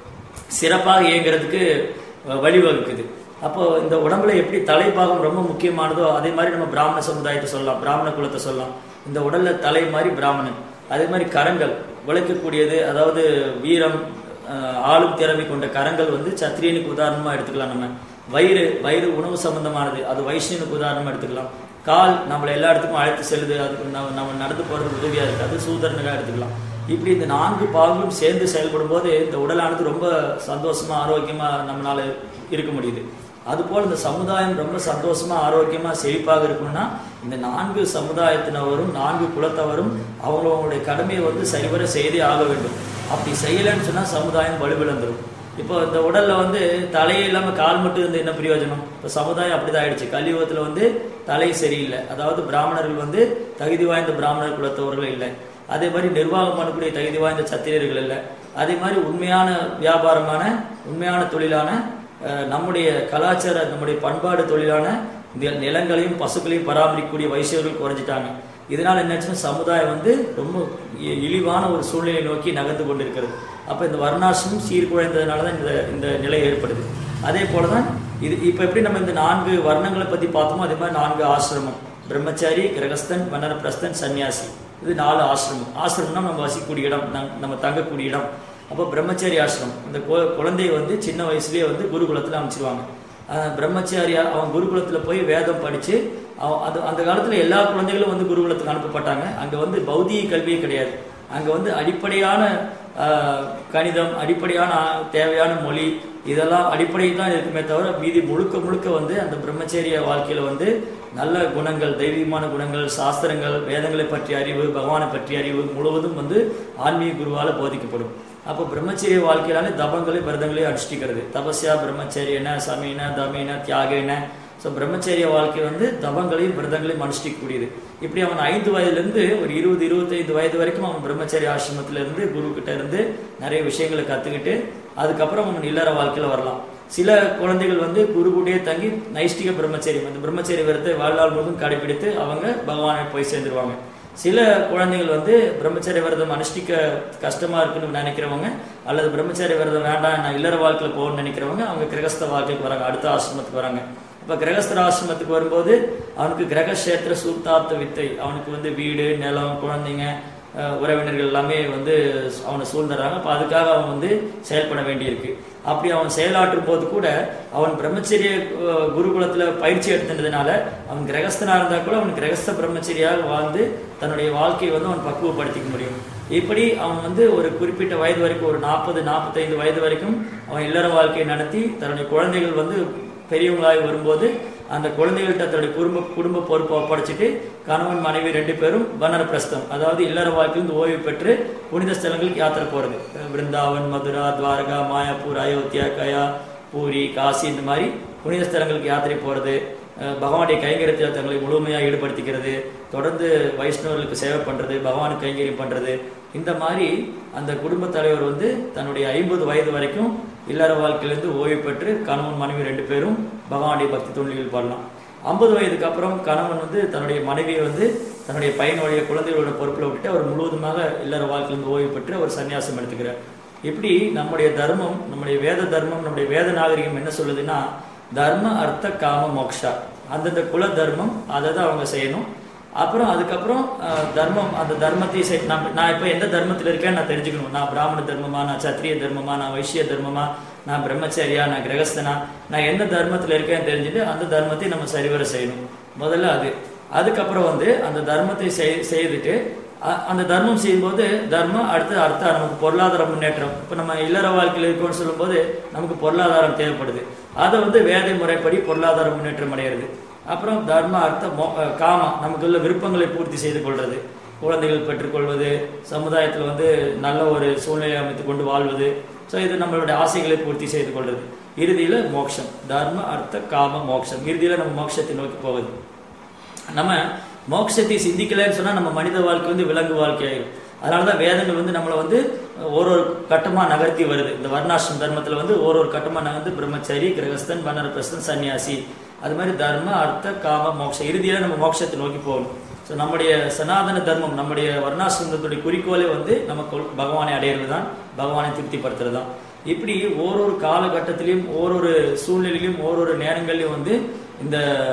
Speaker 1: சிறப்பாக இயங்குறதுக்கு அஹ், வழிவகுக்குது அப்போ இந்த உடம்புல எப்படி தலைப்பாகம் ரொம்ப முக்கியமானதோ அதே மாதிரி நம்ம பிராமண சமுதாயத்தை சொல்லலாம் பிராமண குலத்தை சொல்லலாம் இந்த உடல்ல தலை மாதிரி பிராமணன் அதே மாதிரி கரங்கள் உழைக்கக்கூடியது அதாவது வீரம் அஹ், ஆளும் திறமை கொண்ட கரங்கள் வந்து சத்திரியனுக்கு உதாரணமா எடுத்துக்கலாம் நம்ம வயிறு வயிறு உணவு சம்பந்தமானது அது வைஷ்ணனுக்கு உதாரணமா எடுத்துக்கலாம் கால் நம்மளை எல்லா இடத்துக்கும் அழைத்து செல்லுது அதுக்கு நம்ம நம்ம நடந்து போறது உதவியா இருக்கு அது சூதரனுக்காக எடுத்துக்கலாம் இப்படி இந்த நான்கு பாகங்களும் சேர்ந்து செயல்படும் போது இந்த உடலானது ரொம்ப சந்தோஷமா ஆரோக்கியமா நம்மளால இருக்க முடியுது அதுபோல் இந்த சமுதாயம் ரொம்ப சந்தோஷமா ஆரோக்கியமா செழிப்பாக இருக்கணும்னா இந்த நான்கு சமுதாயத்தினவரும் நான்கு குலத்தவரும் அவங்களுடைய கடமையை வந்து சரிவர செய்தே ஆக வேண்டும் அப்படி செய்யலைன்னு சொன்னா சமுதாயம் வலுவிழந்துரும் இப்போ இந்த உடல்ல வந்து தலையே இல்லாம கால் மட்டும் இருந்து என்ன பிரயோஜனம் இப்போ சமுதாயம் அப்படிதான் ஆயிடுச்சு கலியுகத்துல வந்து தலை சரியில்லை அதாவது பிராமணர்கள் வந்து தகுதி வாய்ந்த பிராமணர் குலத்தவர்கள் இல்லை அதே மாதிரி நிர்வாகம் பண்ணக்கூடிய தகுதி வாய்ந்த சத்திரியர்கள் இல்லை அதே மாதிரி உண்மையான வியாபாரமான உண்மையான தொழிலான அஹ், நம்முடைய கலாச்சார நம்முடைய பண்பாடு தொழிலான இந்த நிலங்களையும் பசுக்களையும் பராமரிக்கக்கூடிய வைசியர்கள் குறைஞ்சிட்டாங்க இதனால என்னாச்சுன்னா சமுதாயம் வந்து ரொம்ப இ- இழிவான ஒரு சூழ்நிலை நோக்கி நகர்ந்து கொண்டிருக்கிறது அப்ப இந்த வர்ணாசிரமம் சீர்குலைந்ததுனால தான் இந்த இந்த நிலை ஏற்படுது அதே போலதான் இது இப்ப எப்படி நம்ம இந்த நான்கு வர்ணங்களை பத்தி பார்த்தோமோ அதே மாதிரி நான்கு ஆசிரமம் பிரம்மச்சாரி கிரகஸ்தன் வனரப்பிரஸ்தன் சன்னியாசி இது நாலு ஆசிரமம் ஆசிரமம்னா நம்ம வசிக்கக்கூடிய இடம் நம்- நம்ம தங்கக்கூடிய இடம் அப்போ பிரம்மச்சாரி ஆசிரமம் இந்த கு- குழந்தையை வந்து சின்ன வயசுலயே வந்து குருகுலத்துல அமைச்சிருவாங்க அஹ் பிரம்மச்சாரியா அவன் குருகுலத்துல போய் வேதம் படிச்சு அவன் அது அந்த காலத்துல எல்லா குழந்தைகளும் வந்து குருகுலத்துக்கு அனுப்பப்பட்டாங்க அங்க வந்து பௌதிக கல்வியே கிடையாது அங்க வந்து அடிப்படையான ஆஹ், கணிதம் அடிப்படையான ஆ- தேவையான மொழி இதெல்லாம் அடிப்படையில் தான் இருக்குமே தவிர மீதி முழுக்க முழுக்க வந்து அந்த பிரம்மச்சரிய வாழ்க்கையில வந்து நல்ல குணங்கள் தெய்வீகமான குணங்கள் சாஸ்திரங்கள் வேதங்களை பற்றிய அறிவு பகவானை பற்றிய அறிவு முழுவதும் வந்து ஆன்மீக குருவால போதிக்கப்படும் அப்போ பிரம்மச்சரிய வாழ்க்கையிலான தபங்களை விரதங்களை அனுஷ்டிக்கிறது தபஸ்யா பிரம்மச்சரியன சமீன தமீன தியாகேன ஸோ பிரம்மச்சரிய வாழ்க்கை வந்து தபங்களையும் விரதங்களையும் அனுஷ்டிக்கக்கூடியது இப்படி அவன் ஐந்து வயதுலேருந்து ஒரு இருபது இருபத்தைந்து வயது வரைக்கும் அவன் பிரம்மச்சரிய ஆசிரமத்துல இருந்து குரு கிட்ட இருந்து நிறைய விஷயங்களை கத்துக்கிட்டு அதுக்கப்புறம் அவன் இல்லற வாழ்க்கையில வரலாம் சில குழந்தைகள் வந்து குரு கூடயே தங்கி நைஷ்டிக பிரம்மச்சரியம் அந்த பிரம்மச்சரிய விரத்தை வாழ்நாள் முழுவதும் கடைபிடித்து அவங்க பகவானை போய் சேர்ந்துருவாங்க சில குழந்தைகள் வந்து பிரம்மச்சரிய விரதம் அனுஷ்டிக்க கஷ்டமா இருக்குன்னு நினைக்கிறவங்க அல்லது பிரம்மச்சரிய விரதம் வேண்டாம் நான் இல்லற வாழ்க்கையில போகணும்னு நினைக்கிறவங்க அவங்க கிரகஸ்த வாழ்க்கைக்கு வராங்க அடுத்த ஆசிரமத்துக்கு வராங்க இப்ப கிரகஸ்தர ஆசிரமத்துக்கு வரும்போது அவனுக்கு கிரகக்ஷேத்திர சூத்தாப்த வித்தை அவனுக்கு வந்து வீடு நிலம் குழந்தைங்க அஹ், உறவினர்கள் எல்லாமே வந்து அவனை சூழ்ந்துடுறாங்க அப்போ அதுக்காக அவன் வந்து செயல்பட வேண்டியிருக்கு அப்படி அவன் செயலாற்றும் போது கூட அவன் பிரம்மச்சரிய அஹ், குருகுலத்துல பயிற்சி எடுத்துட்டதுனால அவன் கிரகஸ்தனா இருந்தா கூட அவன் கிரகஸ்த பிரம்மச்சரியாக வாழ்ந்து தன்னுடைய வாழ்க்கையை வந்து அவன் பக்குவப்படுத்திக்க முடியும் இப்படி அவன் வந்து ஒரு குறிப்பிட்ட வயது வரைக்கும் ஒரு நாற்பது நாற்பத்தைந்து வயது வரைக்கும் அவன் இல்லற வாழ்க்கையை நடத்தி தன்னுடைய குழந்தைகள் வந்து பெரியவங்களாகி வரும்போது அந்த குழந்தைகள்கிட்ட தன்னுடைய குடும்ப குடும்ப பொறுப்பை ஒப்படைச்சிட்டு கணவன் மனைவி ரெண்டு பேரும் வனரப்பிரஸ்தம் அதாவது இல்லற வாழ்க்கையிலிருந்து ஓய்வு பெற்று புனித ஸ்தலங்களுக்கு யாத்திரை போறது பிருந்தாவன் மதுரா துவாரகா மாயாப்பூர் அயோத்தியா கயா பூரி காசி இந்த மாதிரி புனித ஸ்தலங்களுக்கு யாத்திரை போறது அஹ் பகவானுடைய கைங்கரியத்தில் தங்களை முழுமையாக ஈடுபடுத்திக்கிறது தொடர்ந்து வைஷ்ணவர்களுக்கு சேவை பண்றது பகவானுக்கு கைங்கரியம் பண்றது இந்த மாதிரி அந்த குடும்ப தலைவர் வந்து தன்னுடைய ஐம்பது வயது வரைக்கும் இல்லற வாழ்க்கையிலிருந்து ஓய்வு பெற்று கணவன் மனைவி ரெண்டு பேரும் பகவானுடைய பக்தி தொழில்கள் பண்ணலாம் ஐம்பது வயதுக்கு அப்புறம் கணவன் வந்து தன்னுடைய மனைவியை வந்து தன்னுடைய பையனுடைய குழந்தைகளோட பொறுப்பில் விட்டுட்டு அவர் முழுவதுமாக இல்லற வாழ்க்கையிலிருந்து ஓய்வு பெற்று அவர் சன்னியாசம் எடுத்துக்கிறார் இப்படி நம்முடைய தர்மம் நம்முடைய வேத தர்மம் நம்முடைய வேத நாகரிகம் என்ன சொல்லுதுன்னா தர்ம அர்த்த காம மோக்ஷா அந்தந்த குல தர்மம் அதை தான் அவங்க செய்யணும் அப்புறம் அதுக்கப்புறம் அஹ், தர்மம் அந்த தர்மத்தை செய் நான் நான் இப்போ எந்த தர்மத்தில் இருக்கேன்னு நான் தெரிஞ்சுக்கணும் நான் பிராமண தர்மமா நான் சத்திரிய தர்மமா நான் வைஷ்ய தர்மமா நான் பிரம்மச்சாரியா நான் கிரகஸ்தனா நான் எந்த தர்மத்தில் இருக்கேன்னு தெரிஞ்சுட்டு அந்த தர்மத்தை நம்ம சரிவர செய்யணும் முதல்ல அது அதுக்கப்புறம் வந்து அந்த தர்மத்தை செய் செய்துட்டு அ- அந்த தர்மம் செய்யும்போது தர்மம் அடுத்து அர்த்தம் நமக்கு பொருளாதார முன்னேற்றம் இப்போ நம்ம இல்லற வாழ்க்கையில் இருக்கோம்னு சொல்லும்போது நமக்கு பொருளாதாரம் தேவைப்படுது அதை வந்து வேத முறைப்படி பொருளாதார முன்னேற்றம் அடைகிறது அப்புறம் தர்ம அர்த்த மோ- அஹ் காமம் நமக்குள்ள விருப்பங்களை பூர்த்தி செய்து கொள்வது குழந்தைகள் பெற்றுக்கொள்வது சமுதாயத்தில் வந்து நல்ல ஒரு சூழ்நிலை அமைத்து கொண்டு வாழ்வது ஸோ இது நம்மளுடைய ஆசைகளை பூர்த்தி செய்து கொள்வது இறுதியில மோட்சம் தர்ம அர்த்த காம மோட்சம் இறுதியில நம்ம மோட்சத்தை நோக்கி போவது நம்ம மோட்சத்தை சிந்திக்கலைன்னு சொன்னா நம்ம மனித வாழ்க்கை வந்து விலங்கு வாழ்க்கை ஆயிடும் அதனாலதான் வேதங்கள் வந்து நம்மளை வந்து ஒரு ஒரு கட்டமா நகர்த்தி வருது இந்த வர்ணாசிரம் தர்மத்துல வந்து ஒரு ஒரு கட்டமா நகர்ந்து பிரம்மச்சாரி கிரகஸ்தன் வனரபிரஸ்தன் சன்னியாசி அது மாதிரி தர்ம அர்த்த காம மோட்சம் இறுதியில நம்ம மோட்சத்தை நோக்கி போகணும் ஸோ நம்முடைய சனாதன தர்மம் நம்முடைய வர்ணாசிரமத்துடைய குறிக்கோளே வந்து நமக்கு பகவானை அடையிறது தான் பகவானை திருப்திப்படுத்துறது தான் இப்படி ஓரொரு காலகட்டத்திலையும் ஓரொரு சூழ்நிலையிலும் ஓரொரு நேரங்கள்லையும் வந்து இந்த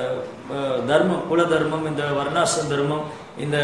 Speaker 1: அஹ், தர்மம் குல தர்மம் இந்த வர்ணாசிரம் தர்மம் இந்த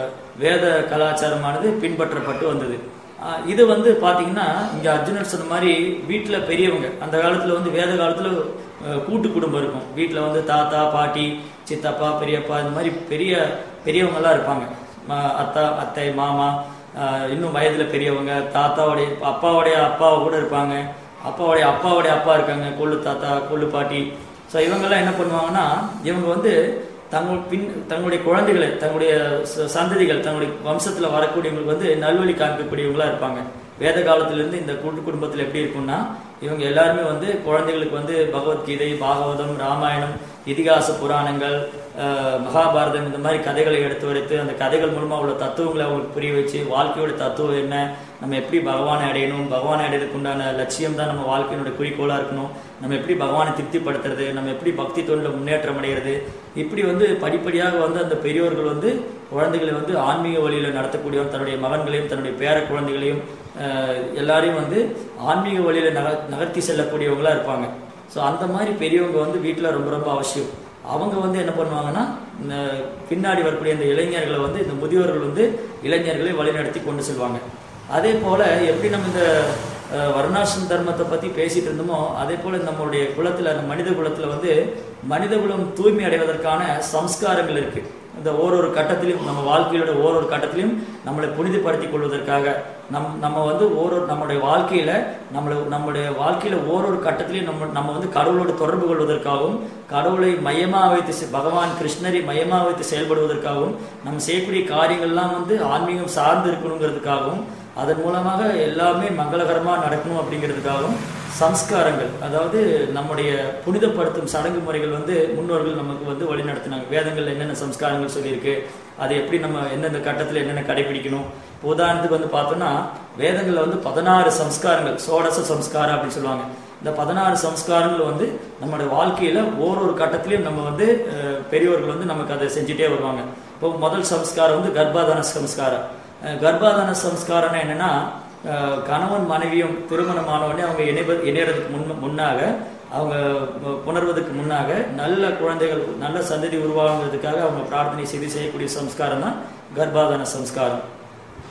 Speaker 1: வேத கலாச்சாரமானது பின்பற்றப்பட்டு வந்தது ஆஹ், இது வந்து பாத்தீங்கன்னா இங்க அர்ஜுனன் சொன்ன மாதிரி வீட்டுல பெரியவங்க அந்த காலத்துல வந்து வேத காலத்துல அஹ், கூட்டு குடும்பம் இருக்கும் வீட்டுல வந்து தாத்தா பாட்டி சித்தப்பா பெரியப்பா இந்த மாதிரி பெரிய பெரியவங்க எல்லாம் இருப்பாங்க ம- அத்தா அத்தை மாமா ஆஹ் இன்னும் வயதுல பெரியவங்க தாத்தாவுடைய அப்பாவுடைய அப்பா கூட இருப்பாங்க அப்பாவுடைய அப்பாவுடைய அப்பா இருக்காங்க கொள்ளு தாத்தா கொள்ளு பாட்டி ஸோ இவங்கெல்லாம் என்ன பண்ணுவாங்கன்னா இவங்க வந்து தங்கள் பின் தங்களுடைய குழந்தைகளை தங்களுடைய ச- சந்ததிகள் தங்களுடைய வம்சத்துல வரக்கூடியவங்களுக்கு வந்து நல்வழி காண்பிக்கக்கூடியவங்களா இருப்பாங்க வேத காலத்திலிருந்து இந்த கூட்டு குடும்பத்தில் எப்படி இருக்கும்னா இவங்க எல்லாருமே வந்து குழந்தைகளுக்கு வந்து பகவத்கீதை பாகவதம் ராமாயணம் இதிகாச புராணங்கள் அஹ், மகாபாரதம் இந்த மாதிரி கதைகளை எடுத்து வரைத்து அந்த கதைகள் மூலமா உள்ள தத்துவங்களை அவங்களுக்கு புரிய வச்சு வாழ்க்கையோட தத்துவம் என்ன நம்ம எப்படி பகவானை அடையணும் பகவானை அடையறதுக்கு உண்டான லட்சியம் தான் நம்ம வாழ்க்கையினுடைய குறிக்கோளா இருக்கணும் நம்ம எப்படி பகவானை திருப்திப்படுத்துறது நம்ம எப்படி பக்தி தொழில முன்னேற்றம் அடைகிறது இப்படி வந்து படிப்படியாக வந்து அந்த பெரியோர்கள் வந்து குழந்தைகளை வந்து ஆன்மீக வழியில நடத்தக்கூடியவன் தன்னுடைய மகன்களையும் தன்னுடைய பேர குழந்தைகளையும் அஹ், எல்லாரையும் வந்து ஆன்மீக வழியில நக நகர்த்தி செல்லக்கூடியவங்களா இருப்பாங்க ஸோ அந்த மாதிரி பெரியவங்க வந்து வீட்டில் ரொம்ப ரொம்ப அவசியம் அவங்க வந்து என்ன பண்ணுவாங்கன்னா இந்த பின்னாடி வரக்கூடிய இந்த இளைஞர்களை வந்து இந்த முதியோர்கள் வந்து இளைஞர்களை வழிநடத்தி கொண்டு செல்வாங்க அதே போல எப்படி நம்ம இந்த அஹ், வர்ணாசிரம் தர்மத்தை பத்தி பேசிட்டு இருந்தோமோ அதே போல நம்மளுடைய குலத்துல நம்ம மனித குலத்துல வந்து மனித குலம் தூய்மை அடைவதற்கான சம்ஸ்காரங்கள் இருக்கு இந்த ஓரொரு கட்டத்திலும் நம்ம வாழ்க்கையோட ஓரொரு கட்டத்திலும் நம்மளை புனிதப்படுத்திக் கொள்வதற்காக நம் நம்ம வந்து ஓரொரு நம்மளுடைய வாழ்க்கையில நம்மள நம்மளுடைய வாழ்க்கையில ஓரொரு கட்டத்திலையும் நம்ம நம்ம வந்து கடவுளோடு தொடர்பு கொள்வதற்காகவும் கடவுளை மையமா வைத்து செ- பகவான் கிருஷ்ணரை மையமா வைத்து செயல்படுவதற்காகவும் நம்ம செய்யக்கூடிய காரியங்கள்லாம் வந்து ஆன்மீகம் சார்ந்து இருக்கணுங்கிறதுக்காகவும் அதன் மூலமாக எல்லாமே மங்களகரமா நடக்கணும் அப்படிங்கிறதுக்காகவும் சம்ஸ்காரங்கள் அதாவது நம்முடைய புனிதப்படுத்தும் சடங்கு முறைகள் வந்து முன்னோர்கள் நமக்கு வந்து வழி நடத்தினாங்க வேதங்கள்ல என்னென்ன சம்ஸ்காரங்கள் சொல்லியிருக்கு அதை எப்படி நம்ம எந்தெந்த கட்டத்தில் என்னென்ன கடைபிடிக்கணும் இப்ப உதாரணத்துக்கு வந்து பார்த்தோம்னா வேதங்கள்ல வந்து பதினாறு சம்ஸ்காரங்கள் சோடச சம்ஸ்காரம் அப்படின்னு சொல்லுவாங்க இந்த பதினாறு சம்ஸ்காரங்கள் வந்து நம்மளுடைய வாழ்க்கையில ஓரொரு கட்டத்திலையும் நம்ம வந்து அஹ், பெரியவர்கள் வந்து நமக்கு அதை செஞ்சுட்டே வருவாங்க இப்போ முதல் சம்ஸ்காரம் வந்து கர்ப்பாதான சம்ஸ்காரம் அஹ், கர்ப்பாதான சம்ஸ்காரம்னா என்னன்னா அஹ், கணவன் மனைவியும் திருமணமான உடனே அவங்க இணைவ இணையறதுக்கு முன் முன்னாக அவங்க பு- புணர்வதற்கு முன்னாக நல்ல குழந்தைகள் நல்ல சந்ததி உருவாகுறதுக்காக அவங்க பிரார்த்தனை செய்து செய்யக்கூடிய சம்ஸ்காரம் தான் கர்ப்பாதான சம்ஸ்காரம்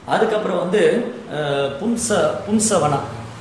Speaker 1: அதுக்கப்புறம் வந்து அஹ், பும்ச பும்சவனா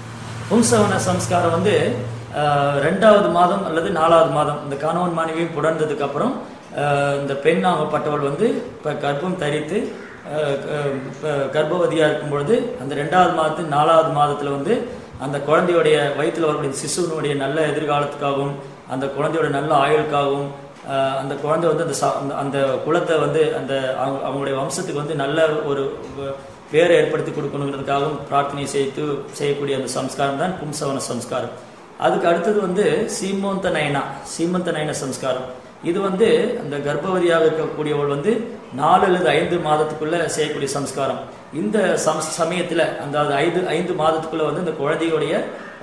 Speaker 1: பும்சவன சம்ஸ்காரம் வந்து அஹ், ரெண்டாவது மாதம் அல்லது நாலாவது மாதம் இந்த கணவன் மனைவியும் புணர்ந்ததுக்கு அப்புறம் அஹ், இந்த பெண் ஆகப்பட்டவள் வந்து இப்போ கர்ப்பம் தரித்து அஹ், க- இப்ப கர்ப்பவதியா இருக்கும் பொழுது அந்த ரெண்டாவது மாதத்து நாலாவது மாதத்துல வந்து அந்த குழந்தையுடைய வயித்துல வரக்கூடிய சிசுவினுடைய நல்ல எதிர்காலத்துக்காகவும் அந்த குழந்தையோட நல்ல ஆயுளுக்காகவும் ஆஹ் அந்த குழந்தை வந்து அந்த சா- அந்த- அந்த குலத்தை வந்து அந்த அவங்க- அவங்களுடைய வம்சத்துக்கு வந்து நல்ல ஒரு வ- பேரை ஏற்படுத்தி கொடுக்கணுங்கிறதுக்காகவும் பிரார்த்தனை செய்து செய்யக்கூடிய அந்த சம்ஸ்காரம் தான் பும்சவன சம்ஸ்காரம் அதுக்கு அடுத்தது வந்து சீமோந்த நயனா சீமந்த நயன சம்ஸ்காரம் இது வந்து அந்த கர்ப்பவதியாக இருக்கக்கூடியவள் வந்து நாலு அல்லது ஐந்து மாதத்துக்குள்ள செய்யக்கூடிய சம்ஸ்காரம் இந்த சம் சமயத்துல அந்த அது ஐந்து ஐந்து மாதத்துக்குள்ள வந்து இந்த குழந்தையுடைய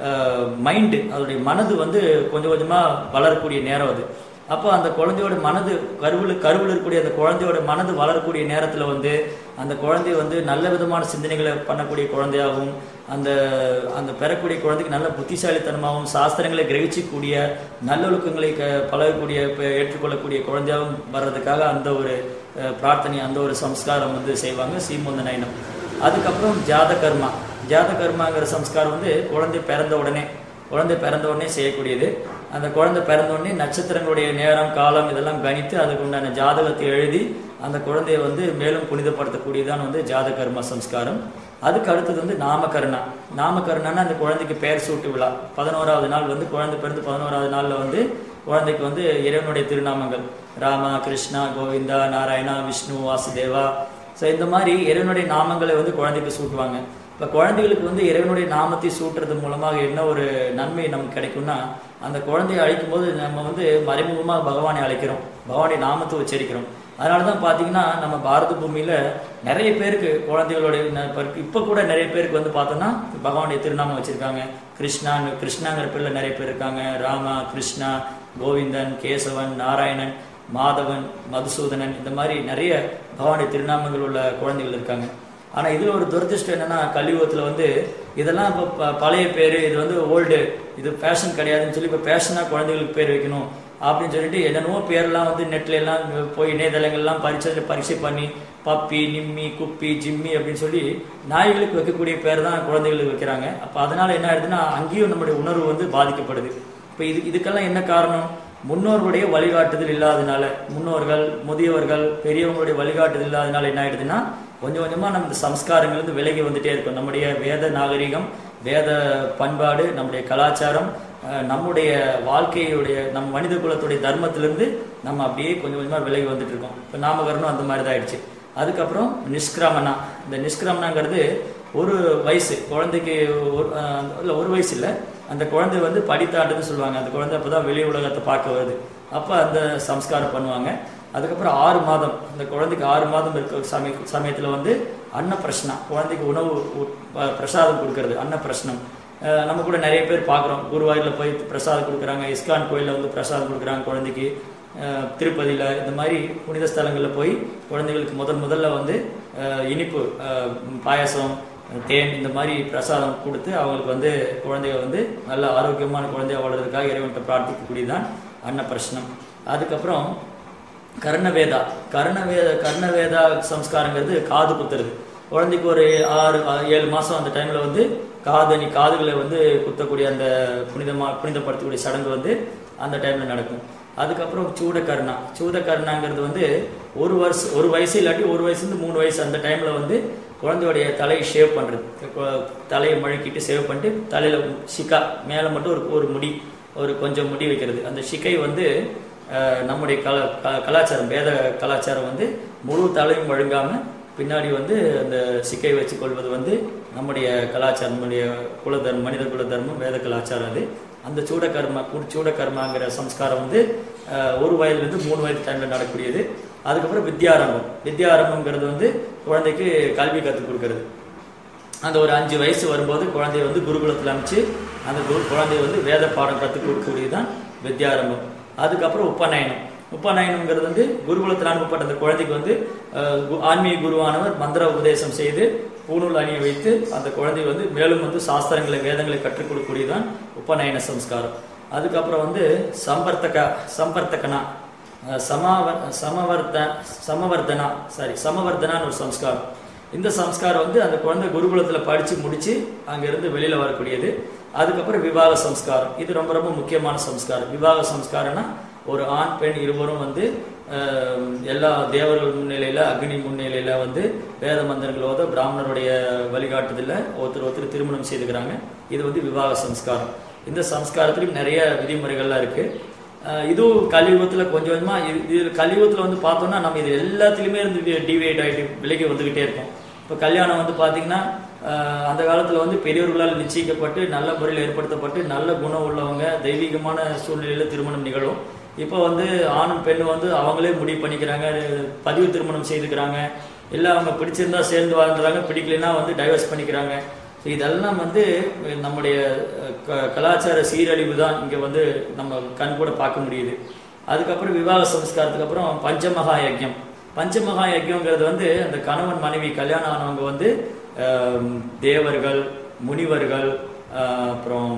Speaker 1: மைண்டு அதோடைய மனது வந்து கொஞ்சம் கொஞ்சமா வளரக்கூடிய நேரம் அது அப்போ அந்த குழந்தையோட மனது கருவில் கருவில் இருக்கக்கூடிய அந்த குழந்தையோட மனது வளரக்கூடிய நேரத்தில் வந்து அந்த குழந்தை வந்து நல்ல விதமான சிந்தனைகளை பண்ணக்கூடிய குழந்தையாகவும் அந்த அந்த பெறக்கூடிய குழந்தைக்கு நல்ல புத்திசாலித்தனமாகவும் சாஸ்திரங்களை கிரகிச்சிக்கூடிய நல்லொழுக்கங்களை க பழகக்கூடிய ப- ஏற்றுக்கொள்ளக்கூடிய குழந்தையாகவும் வர்றதுக்காக அந்த ஒரு அஹ், பிரார்த்தனை அந்த ஒரு சம்ஸ்காரம் வந்து செய்வாங்க சீமந்த நயனம் அதுக்கப்புறம் ஜாத கர்மா ஜாத கர்மாங்கிற சம்ஸ்காரம் வந்து குழந்தை பிறந்த உடனே குழந்தை பிறந்த உடனே செய்யக்கூடியது அந்த குழந்தை பிறந்த உடனே நட்சத்திரங்களுடைய நேரம் காலம் இதெல்லாம் கணித்து அதுக்கு உண்டான ஜாதகத்தை எழுதி அந்த குழந்தையை வந்து மேலும் புனிதப்படுத்தக்கூடியதான் வந்து ஜாத கர்ம சம்ஸ்காரம் அதுக்கு அடுத்தது வந்து நாமகரணா நாமகரணான்னா அந்த குழந்தைக்கு பெயர் சூட்டு விழா பதினோராவது நாள் வந்து குழந்தை பிறந்து பதினோராவது நாள்ல வந்து குழந்தைக்கு வந்து இறைவனுடைய திருநாமங்கள் ராமா கிருஷ்ணா கோவிந்தா நாராயணா விஷ்ணு வாசுதேவா ஸோ இந்த மாதிரி இறைவனுடைய நாமங்களை வந்து குழந்தைக்கு சூட்டுவாங்க இப்போ குழந்தைகளுக்கு வந்து இறைவனுடைய நாமத்தை சூட்டுறது மூலமாக என்ன ஒரு நன்மை நமக்கு கிடைக்கும்னா அந்த குழந்தையை அழைக்கும் போது நம்ம வந்து மறைமுகமாக பகவானை அழைக்கிறோம் பகவானுடைய நாமத்தை உச்சரிக்கிறோம் அதனால தான் பார்த்தீங்கன்னா நம்ம பாரத பூமியில் நிறைய பேருக்கு குழந்தைகளுடைய ந- இப்ப இருக்கு- இப்போ கூட நிறைய பேருக்கு வந்து பார்த்தோம்னா பகவானுடைய திருநாமம் வச்சிருக்காங்க கிருஷ்ணான்னு கிருஷ்ணாங்கிற பேர்ல நிறைய பேர் இருக்காங்க ராமா கிருஷ்ணா கோவிந்தன் கேசவன் நாராயணன் மாதவன் மதுசூதனன் இந்த மாதிரி நிறைய பகவானுடைய திருநாமங்கள் உள்ள குழந்தைகள் இருக்காங்க ஆனா இதுல ஒரு துரதிருஷ்டம் என்னன்னா கலியுகத்துல வந்து இதெல்லாம் இப்ப ப- பழைய பேரு இது வந்து ஓல்டு இது ஃபேஷன் கிடையாதுன்னு சொல்லி இப்ப ஃபேஷனா குழந்தைகளுக்கு பேர் வைக்கணும் அப்படின்னு சொல்லிட்டு என்னென்னவோ பேர்லாம் வந்து நெட்ல எல்லாம் போய் இணையதளங்கள்லாம் பரிசை பரிசை பண்ணி பப்பி நிம்மி குப்பி ஜிம்மி அப்படின்னு சொல்லி நாய்களுக்கு வைக்கக்கூடிய பேர் தான் குழந்தைகளுக்கு வைக்கிறாங்க அப்ப அதனால என்ன ஆயிடுதுன்னா அங்கேயும் நம்முடைய உணர்வு வந்து பாதிக்கப்படுது இப்ப இது இதுக்கெல்லாம் என்ன காரணம் முன்னோர்களுடைய வழிகாட்டுதல் இல்லாதனால முன்னோர்கள் முதியவர்கள் பெரியவங்களுடைய வழிகாட்டுதல் இல்லாதனால என்ன ஆயிடுதுன்னா கொஞ்சம் கொஞ்சமா நம்ம இந்த சம்ஸ்காரங்கள் இருந்து விலகி வந்துட்டே இருக்கும் நம்முடைய வேத நாகரிகம் வேத பண்பாடு நம்முடைய கலாச்சாரம் அஹ், நம்முடைய வாழ்க்கையுடைய நம் மனித குலத்துடைய தர்மத்திலிருந்து நம்ம அப்படியே கொஞ்சம் கொஞ்சமா விலகி வந்துட்டு இருக்கோம் இப்போ நாமகரணம் அந்த மாதிரி தான் ஆயிடுச்சு அதுக்கப்புறம் நிஷ்கிரமணா இந்த நிஷ்கிரமணங்கிறது ஒரு வயசு குழந்தைக்கு ஒரு அஹ், இல்ல ஒரு வயசு இல்லை அந்த குழந்தை வந்து படித்தாண்டுன்னு சொல்லுவாங்க அந்த குழந்தை அப்பதான் வெளி உலகத்தை பார்க்க வருது அப்போ அந்த சம்ஸ்காரம் பண்ணுவாங்க அதுக்கப்புறம் ஆறு மாதம் அந்த குழந்தைக்கு ஆறு மாதம் இருக்க சமய சமயத்தில் வந்து அன்ன பிரஷ்னா குழந்தைக்கு உணவு உ- ப- பிரசாதம் கொடுக்கறது அன்ன பிரஷ்னம் அஹ் நம்ம கூட நிறைய பேர் பார்க்குறோம் குருவாயூரில் போய் பிரசாதம் கொடுக்குறாங்க இஸ்கான் கோயிலில் வந்து பிரசாதம் கொடுக்குறாங்க குழந்தைக்கு அஹ் திருப்பதியில் இந்த மாதிரி புனித ஸ்தலங்களில் போய் குழந்தைகளுக்கு முதல் முதல்ல வந்து அஹ் இனிப்பு அஹ் பாயாசம் தேன் இந்த மாதிரி பிரசாதம் கொடுத்து அவங்களுக்கு வந்து குழந்தைய வந்து நல்ல ஆரோக்கியமான குழந்தைய வளர்றதுக்காக இறைவன்கிட்ட பிரார்த்திக்கக்கூடியதான் அன்ன பிரஷ்னம் அதுக்கப்புறம் கர்ணவேதா கர்ணவேத கர்ணவேதா சம்ஸ்காரங்கிறது காது குத்துறது குழந்தைக்கு ஒரு ஆறு ஆ- ஏழு மாசம் அந்த டைம்ல வந்து காதணி காதுகளை வந்து குத்தக்கூடிய அந்த புனிதமா புனிதப்படுத்தக்கூடிய சடங்கு வந்து அந்த டைம்ல நடக்கும் அதுக்கப்புறம் சூடகர்ணா சூதகர்ணாங்கிறது வந்து ஒரு வருஷம் ஒரு வயசு இல்லாட்டி ஒரு வயசுலேருந்து மூணு வயசு அந்த டைம்ல வந்து குழந்தையுடைய தலையை ஷேவ் பண்றது கு- தலையை மழுக்கிட்டு சேவ் பண்ணிட்டு தலையில சிக்கா மேல மட்டும் ஒரு ஒரு முடி ஒரு கொஞ்சம் முடி வைக்கிறது அந்த சிக்கை வந்து அஹ், நம்முடைய கல க- கலாச்சாரம் வேத கலாச்சாரம் வந்து முழு தலையும் வழங்காம பின்னாடி வந்து அந்த சிக்கை வச்சு கொள்வது வந்து நம்முடைய கலாச்சாரம் நம்முடைய குலதர்மம் மனித குலதர்மம் வேத கலாச்சாரம் அது அந்த சூடகர்மா கு- சூடகர்மாங்கிற சம்ஸ்காரம் வந்து அஹ், ஒரு வயதுலேருந்து மூணு வயது டைமில் நடக்கக்கூடியது அதுக்கப்புறம் வித்யாரம்பம் வித்யாரம்பம்ங்கிறது வந்து குழந்தைக்கு கல்வி கற்றுக் கொடுக்கறது அந்த ஒரு அஞ்சு வயசு வரும்போது குழந்தைய வந்து குருகுலத்தில் அமைச்சு அந்த குரு குழந்தைய வந்து வேத பாடம் கற்றுக் கொடுக்கக்கூடியதுதான் வித்யாரம்பம் அதுக்கப்புறம் உபநயனம் உபநயனம்ங்கிறது வந்து குருகுலத்தில் அனுப்பப்பட்ட அந்த குழந்தைக்கு வந்து அஹ், கு- ஆன்மீக குருவானவர் மந்திர உபதேசம் செய்து பூணூல் அணிய வைத்து அந்த குழந்தை வந்து மேலும் வந்து சாஸ்திரங்களை வேதங்களை கற்றுக் கொடுக்கக்கூடியதுதான் உபநயன சம்ஸ்காரம் அதுக்கப்புறம் வந்து சம்பர்த்தக சம்பர்த்தகனா அஹ், சமாவர் சமவர்த்த சமவர்த்தனா சாரி சமவர்த்தனான்னு ஒரு சம்ஸ்காரம் இந்த சம்ஸ்காரம் வந்து அந்த குழந்தை குருகுலத்துல படிச்சு முடிச்சு அங்கிருந்து வெளியில வரக்கூடியது அதுக்கப்புறம் விவாக சம்ஸ்காரம் இது ரொம்ப ரொம்ப முக்கியமான சம்ஸ்காரம் விவாக சம்ஸ்காரம்னா ஒரு ஆண் பெண் இருவரும் வந்து அஹ், எல்லா தேவர்கள் முன்னிலையில அக்னி முன்னிலையில வந்து வேத மந்திரங்களோட பிராமணருடைய வழிகாட்டுதல ஒருத்தர் ஒருத்தர் திருமணம் செய்துக்கிறாங்க இது வந்து விவாக சம்ஸ்காரம் இந்த சம்ஸ்காரத்திலும் நிறைய விதிமுறைகள்லாம் இருக்கு அஹ், இதுவும் கலியுகத்துல கொஞ்சம் கொஞ்சமா இது- இது கலியுகத்துல வந்து பார்த்தோம்னா நம்ம இது எல்லாத்துலயுமே இருந்து டிவைட் ஆயிட்டு விலகி வந்துகிட்டே இருக்கோம் இப்போ கல்யாணம் வந்து பாத்தீங்கன்னா அஹ், அந்த காலத்துல வந்து பெரியவர்களால் நிச்சயிக்கப்பட்டு நல்ல முறையில் ஏற்படுத்தப்பட்டு நல்ல குணம் உள்ளவங்க தெய்வீகமான சூழ்நிலையில திருமணம் நிகழும் இப்போ வந்து ஆணும் பெண்ணும் வந்து அவங்களே முடிவு பண்ணிக்கிறாங்க பதிவு திருமணம் செய்துக்கிறாங்க இல்லை அவங்க பிடிச்சிருந்தா சேர்ந்து வாழ்ந்துறாங்க பிடிக்கலைன்னா வந்து டைவர்ஸ் பண்ணிக்கிறாங்க ஸோ இதெல்லாம் வந்து நம்முடைய அஹ், க- கலாச்சார சீரழிவு தான் இங்கே வந்து நம்ம கண் கூட பார்க்க முடியுது அதுக்கப்புறம் விவாக சம்ஸ்காரத்துக்கு அப்புறம் பஞ்சமகா யஜ்யம் பஞ்சமகா யஜ்யங்கிறது வந்து அந்த கணவன் மனைவி கல்யாணம் ஆனவங்க வந்து ஆம், தேவர்கள் முனிவர்கள் ஆஹ், அப்புறம்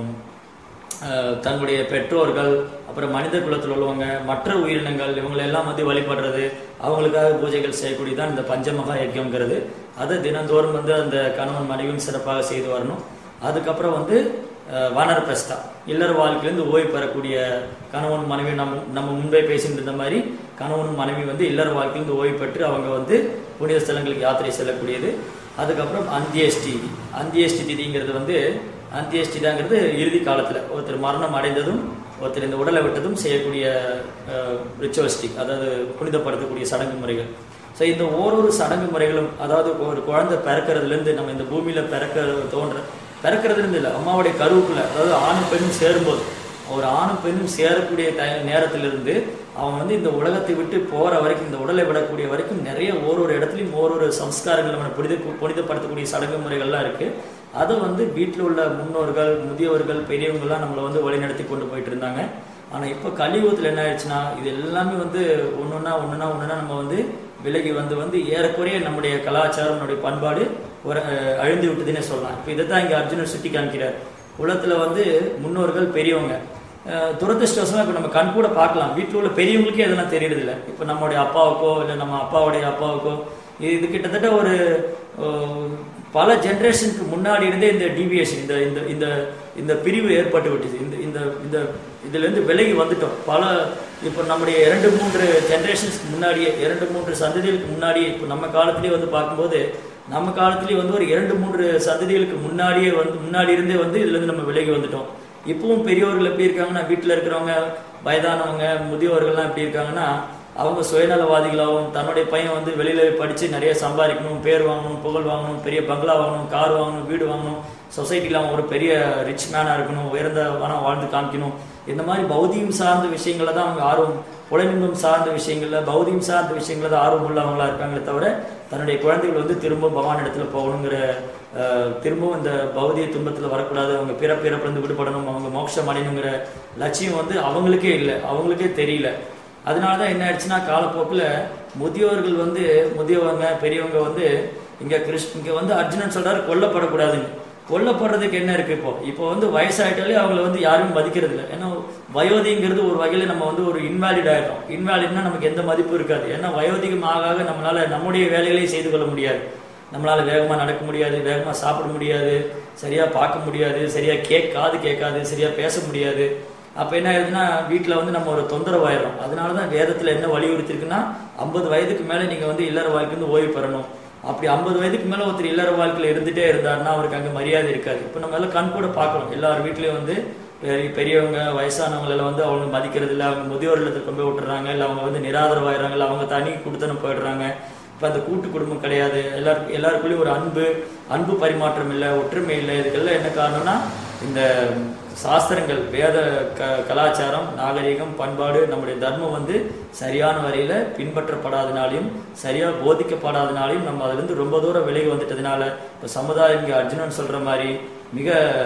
Speaker 1: ஆஹ், தன்னுடைய பெற்றோர்கள் அப்புறம் மனித குலத்தில் உள்ளவங்க மற்ற உயிரினங்கள் இவங்களை எல்லாம் வந்து வழிபடுறது அவங்களுக்காக பூஜைகள் செய்யக்கூடியதான் இந்த பஞ்சமகா யஜ்யம்ங்கிறது அதை தினந்தோறும் வந்து அந்த கணவன் மனைவியும் சிறப்பாக செய்து வரணும் அதுக்கப்புறம் வந்து அஹ், வானரப்பிரஸ்தா இல்லற வாழ்க்கையிலிருந்து ஓய்வு பெறக்கூடிய கணவன் மனைவி நம்ம நம்ம முன்பே பேசிட்டு இருந்த மாதிரி கணவன் மனைவி வந்து இல்லற வாழ்க்கையிலிருந்து ஓய்வு பெற்று அவங்க வந்து புனித ஸ்தலங்களுக்கு யாத்திரை செல்லக்கூடியது அதுக்கப்புறம் அந்தியஷ்டி அந்தியஷ்டி திதிங்கிறது வந்து அந்தியஷ்டி தாங்கிறது இறுதி காலத்தில் ஒருத்தர் மரணம் அடைந்ததும் ஒருத்தர் இந்த உடலை விட்டதும் செய்யக்கூடிய ரிச்சுவலிஸ்டிக் அதாவது புனிதப்படுத்தக்கூடிய சடங்கு முறைகள் ஸோ இந்த ஓரொரு சடங்கு முறைகளும் அதாவது ஒரு குழந்தை பிறக்கிறதுலேருந்து நம்ம இந்த பூமியில் பிறக்க தோன்ற பிறக்கிறதுலேருந்து இல்லை அம்மாவுடைய கருவுக்குள்ள அதாவது ஆணும் பெண்ணும் சேரும்போது ஒரு ஆணும் பெண்ணும் சேரக்கூடிய ட நேரத்திலிருந்து அவன் வந்து இந்த உலகத்தை விட்டு போற வரைக்கும் இந்த உடலை விடக்கூடிய வரைக்கும் நிறைய ஓரொரு இடத்துலையும் ஓரொரு சம்ஸ்காரங்கள் நம்ம புனித புனிதப்படுத்தக்கூடிய சடங்கு முறைகள்லாம் இருக்கு அதை வந்து வீட்டில் உள்ள முன்னோர்கள் முதியவர்கள் பெரியவங்கெல்லாம் நம்மளை வந்து வழிநடத்தி கொண்டு போயிட்டு இருந்தாங்க ஆனா இப்போ கலியுகத்தில் என்ன ஆயிடுச்சுன்னா இது எல்லாமே வந்து ஒன்னொன்னா ஒண்ணுன்னா ஒண்ணுன்னா நம்ம வந்து விலகி வந்து வந்து ஏறக்குறைய நம்முடைய கலாச்சாரம் நம்முடைய பண்பாடு ஒரு அஹ், அழிந்து விட்டதுன்னே சொல்லலாம் இப்போ இதை தான் இங்கே அர்ஜுனர் சுட்டி காமிக்கிறார் குலத்துல வந்து முன்னோர்கள் பெரியவங்க அஹ், துரதிர்ஷ்டவசமா இப்போ நம்ம கண் கூட பார்க்கலாம் வீட்டில் உள்ள பெரியவங்களுக்கே இதெல்லாம் தெரியறது இல்லை இப்போ நம்மளுடைய அப்பாவுக்கோ இல்லை நம்ம அப்பாவுடைய அப்பாவுக்கோ இது இது கிட்டத்தட்ட ஒரு அஹ், பல ஜெனரேஷனுக்கு முன்னாடி இருந்தே இந்த டிவியேஷன் இந்த இந்த இந்த இந்த பிரிவு ஏற்பட்டு விட்டுச்சு இந்த இந்த இந்த இதுல இருந்து விலகி வந்துட்டோம் பல இப்போ நம்முடைய இரண்டு மூன்று ஜெனரேஷன்ஸ்க்கு முன்னாடியே இரண்டு மூன்று சந்ததிகளுக்கு முன்னாடியே இப்போ நம்ம காலத்திலேயே வந்து பார்க்கும்போது நம்ம காலத்திலேயே வந்து ஒரு இரண்டு மூன்று சந்ததிகளுக்கு முன்னாடியே வந்து முன்னாடி இருந்தே வந்து இதுல இருந்து நம்ம விலகி வந்துட்டோம் இப்பவும் பெரியவர்கள் எப்படி இருக்காங்கன்னா வீட்டில் இருக்கிறவங்க வயதானவங்க முதியோர்கள்லாம் எப்படி இருக்காங்கன்னா அவங்க சுயநலவாதிகளாகவும் தன்னுடைய பையன் வந்து வெளியில போய் படிச்சு நிறைய சம்பாதிக்கணும் பேர் வாங்கணும் புகழ் வாங்கணும் பெரிய பங்களா வாங்கணும் கார் வாங்கணும் வீடு வாங்கணும் சொசைட்டில அவன் ஒரு பெரிய ரிச் மேனா இருக்கணும் உயர்ந்த வனா வாழ்ந்து காமிக்கணும் இந்த மாதிரி பௌதியம் சார்ந்த விஷயங்கள தான் அவங்க ஆர்வம் புலனின்பம் சார்ந்த விஷயங்கள்ல பௌதியம் சார்ந்த விஷயங்கள தான் ஆர்வம் உள்ளவங்களா இருக்காங்களே தவிர தன்னுடைய குழந்தைகள் வந்து திரும்ப பகவான் இடத்துல போகணுங்கிற அஹ், திரும்பவும் இந்த பௌதிக துன்பத்துல வரக்கூடாது அவங்க பிற பிறப்பிலிருந்து விடுபடணும் அவங்க மோட்சம் அடையணுங்கிற லட்சியம் வந்து அவங்களுக்கே இல்லை அவங்களுக்கே தெரியல அதனால தான் என்ன ஆயிடுச்சுன்னா காலப்போக்கில் முதியோர்கள் வந்து முதியவங்க பெரியவங்க வந்து இங்க கிருஷ்ண இங்க வந்து அர்ஜுனன் சொல்றாரு கொல்லப்படக்கூடாதுன்னு கொல்லப்படுறதுக்கு என்ன இருக்கு இப்போ இப்போ வந்து வயசாயிட்டாலே அவங்கள வந்து யாரும் மதிக்கிறது இல்லை ஏன்னா வயோதிங்கிறது ஒரு வகையில நம்ம வந்து ஒரு இன்வாலிட் ஆயிடும் இன்வாலிட்னா நமக்கு எந்த மதிப்பும் இருக்காது ஏன்னா வயோதிகம் ஆக ஆக நம்மளால நம்முடைய வேலைகளை செய்து கொள்ள முடியாது நம்மளால வேகமா நடக்க முடியாது வேகமா சாப்பிட முடியாது சரியா பார்க்க முடியாது சரியா கேக் காது கேட்காது சரியா பேச முடியாது அப்ப என்ன ஆயிருதுன்னா வீட்டுல வந்து நம்ம ஒரு தொந்தரவாயிடும் அதனாலதான் வேதத்துல என்ன வலியுறுத்தி இருக்குன்னா ஐம்பது வயதுக்கு மேல நீங்க வந்து இல்லற வாழ்க்கையிலிருந்து ஓய்வு பெறணும் அப்படி ஐம்பது வயதுக்கு மேல ஒருத்தர் இல்லற வாழ்க்கையில இருந்துட்டே இருந்தாருன்னா அவருக்கு அங்க மரியாதை இருக்காது இப்ப நம்ம எல்லாம் கண் கூட பார்க்கணும் எல்லார் வீட்லயும் வந்து பெரிய பெரியவங்க வயசானவங்க எல்லாம் வந்து அவங்க மதிக்கிறது இல்லை அவங்க முதியோர் இல்லத்துக்கு கொண்டு போய் விட்டுறாங்க இல்லை அவங்க வந்து நிராதரவாயிடுறாங்க இல்லை அவங்க தனி கொடுத்தனம் போயிடுறாங்க இப்போ அந்த கூட்டு குடும்பம் கிடையாது எல்லாருக்கும் எல்லாருக்குள்ளேயும் ஒரு அன்பு அன்பு பரிமாற்றம் இல்லை ஒற்றுமை இல்லை இதுக்கெல்லாம் என்ன காரணம்னா இந்த சாஸ்திரங்கள் வேத க கலாச்சாரம் நாகரிகம் பண்பாடு நம்முடைய தர்மம் வந்து சரியான வரையில பின்பற்றப்படாதனாலையும் சரியா போதிக்கப்படாதனாலையும் நம்ம அதுல இருந்து ரொம்ப தூரம் விலகி வந்துட்டதுனால இப்போ சமுதாயம் இங்க அர்ஜுனன் சொல்ற மாதிரி மிக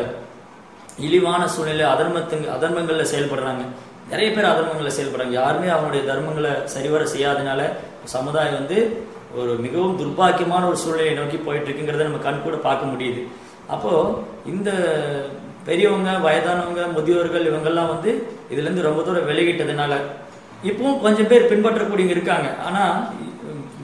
Speaker 1: இழிவான சூழ்நிலை அதர்மத்துங்க அதர்மங்கள்ல செயல்படுறாங்க நிறைய பேர் அதர்மங்கள்ல செயல்படுறாங்க யாருமே அவங்களுடைய தர்மங்களை சரிவர செய்யாதனால சமுதாயம் வந்து ஒரு மிகவும் துர்பாக்கியமான ஒரு சூழ்நிலையை நோக்கி போயிட்டு இருக்குங்கிறத நம்ம கண் கூட பார்க்க முடியுது அப்போ இந்த பெரியவங்க வயதானவங்க முதியோர்கள் இவங்கெல்லாம் வந்து இதுல இருந்து ரொம்ப தூரம் விலகிட்டதுனால இப்பவும் கொஞ்சம் பேர் பின்பற்றக்கூடியவங்க இருக்காங்க ஆனா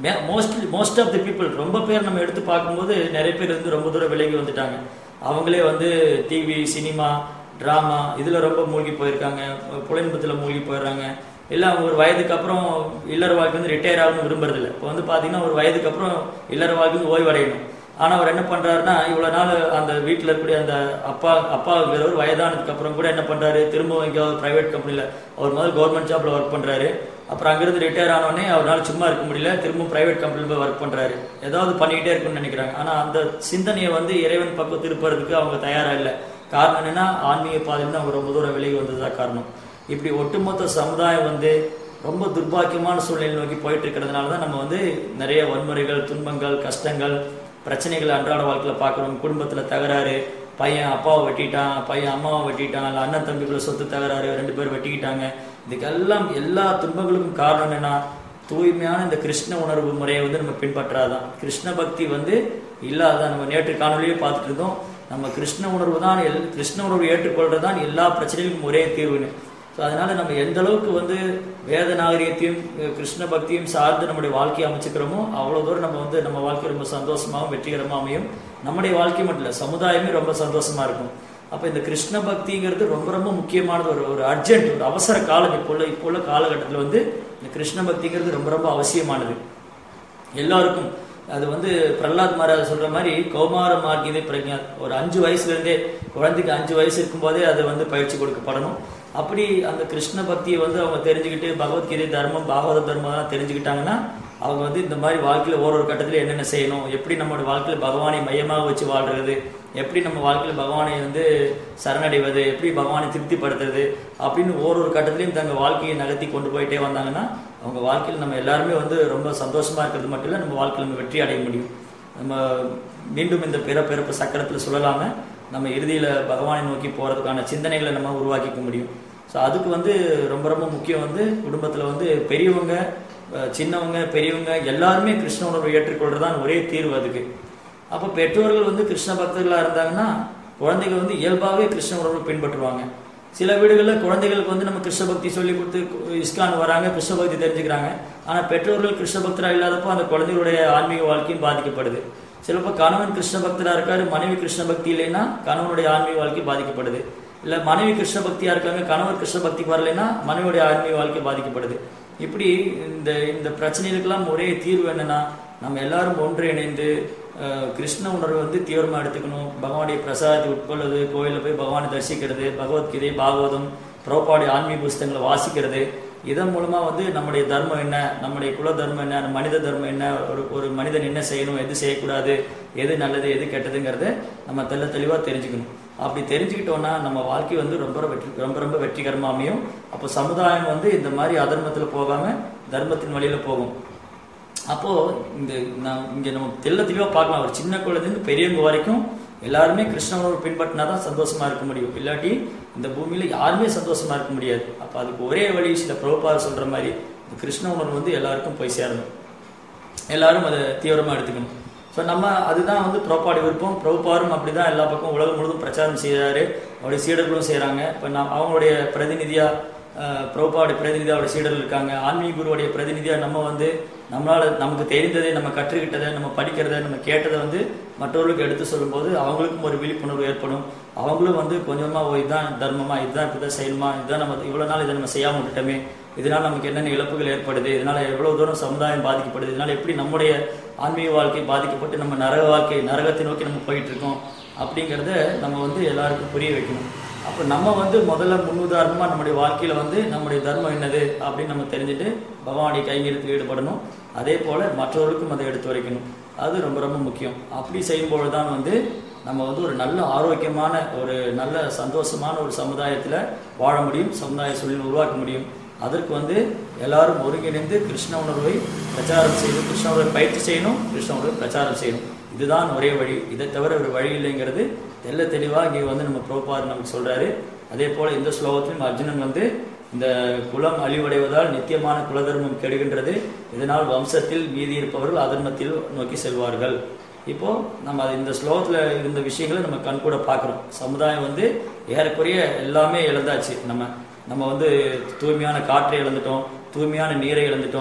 Speaker 1: mostly most of the people ரொம்ப பேர் நம்ம எடுத்து பார்க்கும்போது நிறைய பேர் வந்து ரொம்ப தூரம் விலகி வந்துட்டாங்க அவங்களே வந்து டிவி சினிமா ட்ராமா இதில் ரொம்ப மூழ்கி போயிருக்காங்க புலன்பத்தில் மூழ்கி போயிடுறாங்க இல்லை அவங்க ஒரு வயதுக்கு அப்புறம் இல்லற வாழ்க்கை வந்து ரிட்டையர் ஆகணும்னு விரும்புறதில்ல இப்போ வந்து பார்த்தீங்கன்னா ஒரு வயதுக்கு அப்புறம் இல்லற வாழ்க்கை வந்து ஓய்வடையணும் ஆனால் அவர் என்ன பண்ணுறாருன்னா இவ்வளோ நாள் அந்த வீட்டில் இருக்கக்கூடிய அந்த அப்பா அப்பாங்கிறவர் வயதானதுக்கு அப்புறம் கூட என்ன பண்ணுறாரு திரும்ப எங்கேயாவது ப்ரைவேட் கம்பெனியில் அவர் முதல்ல கவர்மெண்ட் ஜாப்ல ஒர்க் பண்ணுறாரு அப்புறம் அங்கிருந்து ரிட்டையர் ஆனோடனே அவரால் சும்மா இருக்க முடியல திரும்ப பிரைவேட் கம்பெனியில் போய் ஒர்க் பண்ணுறாரு ஏதாவது பண்ணிக்கிட்டே இருக்கும்னு நினைக்கிறாங்க ஆனால் அந்த சிந்தனையை வந்து இறைவன் பக்கம் திருப்பறதுக்கு அவங்க தயாராக இல்லை காரணம் என்னன்னா ஆன்மீக பாதையில் அவங்க ரொம்ப தூரம் விலகி வந்ததுதான் காரணம் இப்படி ஒட்டுமொத்த சமுதாயம் வந்து ரொம்ப துர்பாக்கியமான சூழ்நிலை நோக்கி போயிட்டு இருக்கிறதுனால தான் நம்ம வந்து நிறைய வன்முறைகள் துன்பங்கள் கஷ்டங்கள் பிரச்சனைகள் அன்றாட வாழ்க்கையில் பார்க்குறோம் குடும்பத்தில் தகராறு பையன் அப்பாவை வெட்டிட்டான் பையன் அம்மாவை வெட்டிட்டான் இல்லை அண்ணன் தம்பிக்குள்ள சொத்து தகராறு ரெண்டு பேர் வெட்டிக்கிட்டாங்க இதுக்கெல்லாம் எல்லா துன்பங்களுக்கும் காரணம் என்னன்னா தூய்மையான இந்த கிருஷ்ண உணர்வு முறையை வந்து நம்ம பின்பற்றாதான் கிருஷ்ண பக்தி வந்து இல்லாதான் நம்ம நேற்று காணொலியே பார்த்துட்டு இருந்தோம் நம்ம கிருஷ்ண உணர்வு தான் எல் கிருஷ்ண உணர்வு ஏற்றுக்கொள்றது தான் எல்லா பிரச்சனைகளுக்கும் ஒரே தீர்வுன்னு ஸோ அதனால நம்ம எந்த அளவுக்கு வந்து வேத நாகரிகத்தையும் அஹ், கிருஷ்ண பக்தியும் சார்ந்து நம்முடைய வாழ்க்கையை அமைச்சுக்கிறோமோ அவ்வளோ தூரம் நம்ம வந்து நம்ம வாழ்க்கை ரொம்ப சந்தோஷமாகவும் வெற்றிகரமாக அமையும் நம்முடைய வாழ்க்கை மட்டும் இல்லை சமுதாயமே ரொம்ப சந்தோஷமா இருக்கும் அப்போ இந்த கிருஷ்ண பக்திங்கிறது ரொம்ப ரொம்ப முக்கியமானது ஒரு ஒரு அர்ஜென்ட் ஒரு அவசர காலம் இப்போ உள்ள இப்போ உள்ள காலகட்டத்தில் வந்து இந்த கிருஷ்ண பக்திங்கிறது ரொம்ப ரொம்ப அவசியமானது எல்லாருக்கும் அது வந்து பிரகலாத் மகாராஜ் சொல்ற மாதிரி கௌமார மார்க்கியதே பிரஜா ஒரு அஞ்சு வயசுல இருந்தே குழந்தைக்கு அஞ்சு வயசு இருக்கும்போதே அது வந்து பயிற்சி கொடுக்கப்படணும் அப்படி அந்த கிருஷ்ண பக்தியை வந்து அவங்க தெரிஞ்சுக்கிட்டு பகவத்கீதை தர்மம் பாகவத தர்மம் தெரிஞ்சுக்கிட்டாங்கன்னா அவங்க வந்து இந்த மாதிரி வாழ்க்கையில ஒரு ஒரு கட்டத்துல என்னென்ன செய்யணும் எப்படி நம்மளோட வாழ்க்கையில பகவானை மையமாக வச்சு வாழ்றது எப்படி நம்ம வாழ்க்கையில பகவானை வந்து சரணடைவது எப்படி பகவானை திருப்திப்படுத்துறது அப்படின்னு ஒரு ஒரு கட்டத்திலையும் தங்க வாழ்க்கையை நகர்த்தி கொண்டு போயிட்டே வந்தாங்கன்னா அவங்க வாழ்க்கையில் நம்ம எல்லாருமே வந்து ரொம்ப சந்தோஷமா இருக்கிறது மட்டும் இல்லை நம்ம வாழ்க்கையில் நம்ம வெற்றி அடைய முடியும் நம்ம மீண்டும் இந்த பிற பிறப்பு சக்கரத்தில் சுழலாம நம்ம இறுதியில பகவானை நோக்கி போறதுக்கான சிந்தனைகளை நம்ம உருவாக்கிக்க முடியும் ஸோ அதுக்கு வந்து ரொம்ப ரொம்ப முக்கியம் வந்து குடும்பத்துல வந்து பெரியவங்க அஹ், சின்னவங்க பெரியவங்க எல்லாருமே கிருஷ்ண உணர்வை ஏற்றுக்கொள்றதுதான் ஒரே தீர்வு அதுக்கு அப்போ பெற்றோர்கள் வந்து கிருஷ்ண பக்தர்களா இருந்தாங்கன்னா குழந்தைகள் வந்து இயல்பாகவே கிருஷ்ண உணர்வை பின்பற்றுவாங்க சில வீடுகளில் குழந்தைகளுக்கு வந்து நம்ம கிருஷ்ண பக்தி சொல்லி கொடுத்து இஸ்கான் வராங்க கிருஷ்ண பக்தி தெரிஞ்சுக்கிறாங்க ஆனால் பெற்றோர்கள் கிருஷ்ண பக்தரா இல்லாதப்போ அந்த குழந்தைகளுடைய ஆன்மீக வாழ்க்கையும் பாதிக்கப்படுது சிலப்போ கணவன் கிருஷ்ண பக்தரா இருக்காரு மனைவி கிருஷ்ண பக்தி இல்லைன்னா கணவனுடைய ஆன்மீக வாழ்க்கை பாதிக்கப்படுது இல்ல மனைவி கிருஷ்ண பக்தியா இருக்காங்க கணவர் கிருஷ்ண பக்திக்கு வரலைன்னா மனைவியுடைய ஆன்மீக வாழ்க்கை பாதிக்கப்படுது இப்படி இந்த இந்த பிரச்சனைகளுக்கெல்லாம் ஒரே தீர்வு என்னன்னா நம்ம எல்லாரும் ஒன்றிணைந்து அஹ், கிருஷ்ண உணர்வை வந்து தீவிரமா எடுத்துக்கணும் பகவானுடைய பிரசாதத்தை உட்கொள்வது கோயிலில் போய் பகவானை தரிசிக்கிறது பகவத்கீதை பாகவதம் புரோபாடி ஆன்மீக புஸ்தகங்களை வாசிக்கிறது இதன் மூலமா வந்து நம்முடைய தர்மம் என்ன நம்முடைய குல தர்மம் என்ன நம்ம மனித தர்மம் என்ன ஒரு ஒரு மனிதன் என்ன செய்யணும் எது செய்யக்கூடாது எது நல்லது எது கெட்டதுங்கிறத நம்ம தெள்ள தெளிவா தெரிஞ்சுக்கணும் அப்படி தெரிஞ்சுக்கிட்டோம்னா நம்ம வாழ்க்கை வந்து ரொம்ப வெற்றி ரொம்ப ரொம்ப வெற்றிகரமா அமையும் அப்போ சமுதாயம் வந்து இந்த மாதிரி அதர்மத்துல போகாம தர்மத்தின் வழியில போகும் அப்போ இந்த நான் இங்க நம்ம தெள்ள தெளிவா பார்க்கலாம் ஒரு சின்ன குழந்தைந்து பெரியவங்க வரைக்கும் எல்லாருமே கிருஷ்ண உணர்வு பின்பற்றினா தான் சந்தோஷமா இருக்க முடியும் இல்லாட்டி இந்த பூமியில யாருமே சந்தோஷமா இருக்க முடியாது அப்ப அதுக்கு ஒரே வழி சில பிரபுபார் சொல்ற மாதிரி இந்த கிருஷ்ண உணர்வு வந்து எல்லாருக்கும் போய் சேரணும் எல்லாரும் அதை தீவிரமா எடுத்துக்கணும் ஸோ நம்ம அதுதான் வந்து புரோப்பாடி விருப்பம் பிரபுபாரும் அப்படிதான் எல்லா பக்கம் உலகம் முழுவதும் பிரச்சாரம் செய்கிறாரு அவருடைய சீடர்களும் செய்றாங்க இப்போ நான் அவங்களுடைய பிரதிநிதியா அஹ், பிரபுபாவுடைய பிரதிநிதியா அவருடைய சீடர்கள் இருக்காங்க ஆன்மீக குருவுடைய பிரதிநிதியா நம்ம வந்து நம்மளால நமக்கு தெரிந்ததை நம்ம கற்றுக்கிட்டதை நம்ம படிக்கிறதை நம்ம கேட்டதை வந்து மற்றவர்களுக்கு எடுத்து சொல்லும்போது அவங்களுக்கும் ஒரு விழிப்புணர்வு ஏற்படும் அவங்களும் வந்து கொஞ்சமா ஓ இதுதான் தர்மமா இதுதான் இப்படிதான் செய்யணுமா இதுதான் நம்ம இவ்வளவு நாள் இதை நம்ம செய்யாம விட்டுட்டோமே இதனால நமக்கு என்னென்ன இழப்புகள் ஏற்படுது இதனால எவ்வளவு தூரம் சமுதாயம் பாதிக்கப்படுது இதனால எப்படி நம்முடைய ஆன்மீக வாழ்க்கை பாதிக்கப்பட்டு நம்ம நரக வாழ்க்கை நரகத்தை நோக்கி நம்ம போயிட்டு இருக்கோம் அப்படிங்கிறத நம்ம வந்து எல்லாருக்கும் புரிய வைக்கணும் அப்போ நம்ம வந்து முதல்ல முன்னுதாரணமா நம்முடைய வாழ்க்கையில வந்து நம்முடைய தர்மம் என்னது அப்படின்னு நம்ம தெரிஞ்சுட்டு பகவானுடைய கைங்கரியத்தில் ஈடுபடணும் அதே போல மற்றவர்களுக்கும் அதை எடுத்து வைக்கணும் அது ரொம்ப ரொம்ப முக்கியம் அப்படி செய்யும்போது தான் வந்து நம்ம வந்து ஒரு நல்ல ஆரோக்கியமான ஒரு நல்ல சந்தோஷமான ஒரு சமுதாயத்துல வாழ முடியும் சமுதாய சூழலை உருவாக்க முடியும் அதற்கு வந்து எல்லாரும் ஒருங்கிணைந்து கிருஷ்ண உணர்வை பிரச்சாரம் செய்து கிருஷ்ண உணர்வை பயிற்சி செய்யணும் கிருஷ்ண உணர்வை பிரச்சாரம் செய்யணும் இதுதான் ஒரே வழி இதை தவிர ஒரு வழி இல்லைங்கிறது தெள்ள தெளிவா இங்கே வந்து நம்ம புரோபார் நமக்கு சொல்றாரு அதே போல இந்த ஸ்லோகத்திலும் அர்ஜுனன் வந்து இந்த குலம் அழிவடைவதால் நித்தியமான குலதர்மம் கெடுகின்றது இதனால் வம்சத்தில் மீதி இருப்பவர்கள் அதர்மத்தில் நோக்கி செல்வார்கள் இப்போ நம்ம அது இந்த ஸ்லோகத்துல இருந்த விஷயங்களை நம்ம கண்கூட பார்க்கிறோம் சமுதாயம் வந்து ஏறக்குறைய எல்லாமே இழந்தாச்சு நம்ம நம்ம வந்து தூய்மையான காற்றை இழந்துட்டோம் தூய்மையான நீரை இழந்துட்டோம்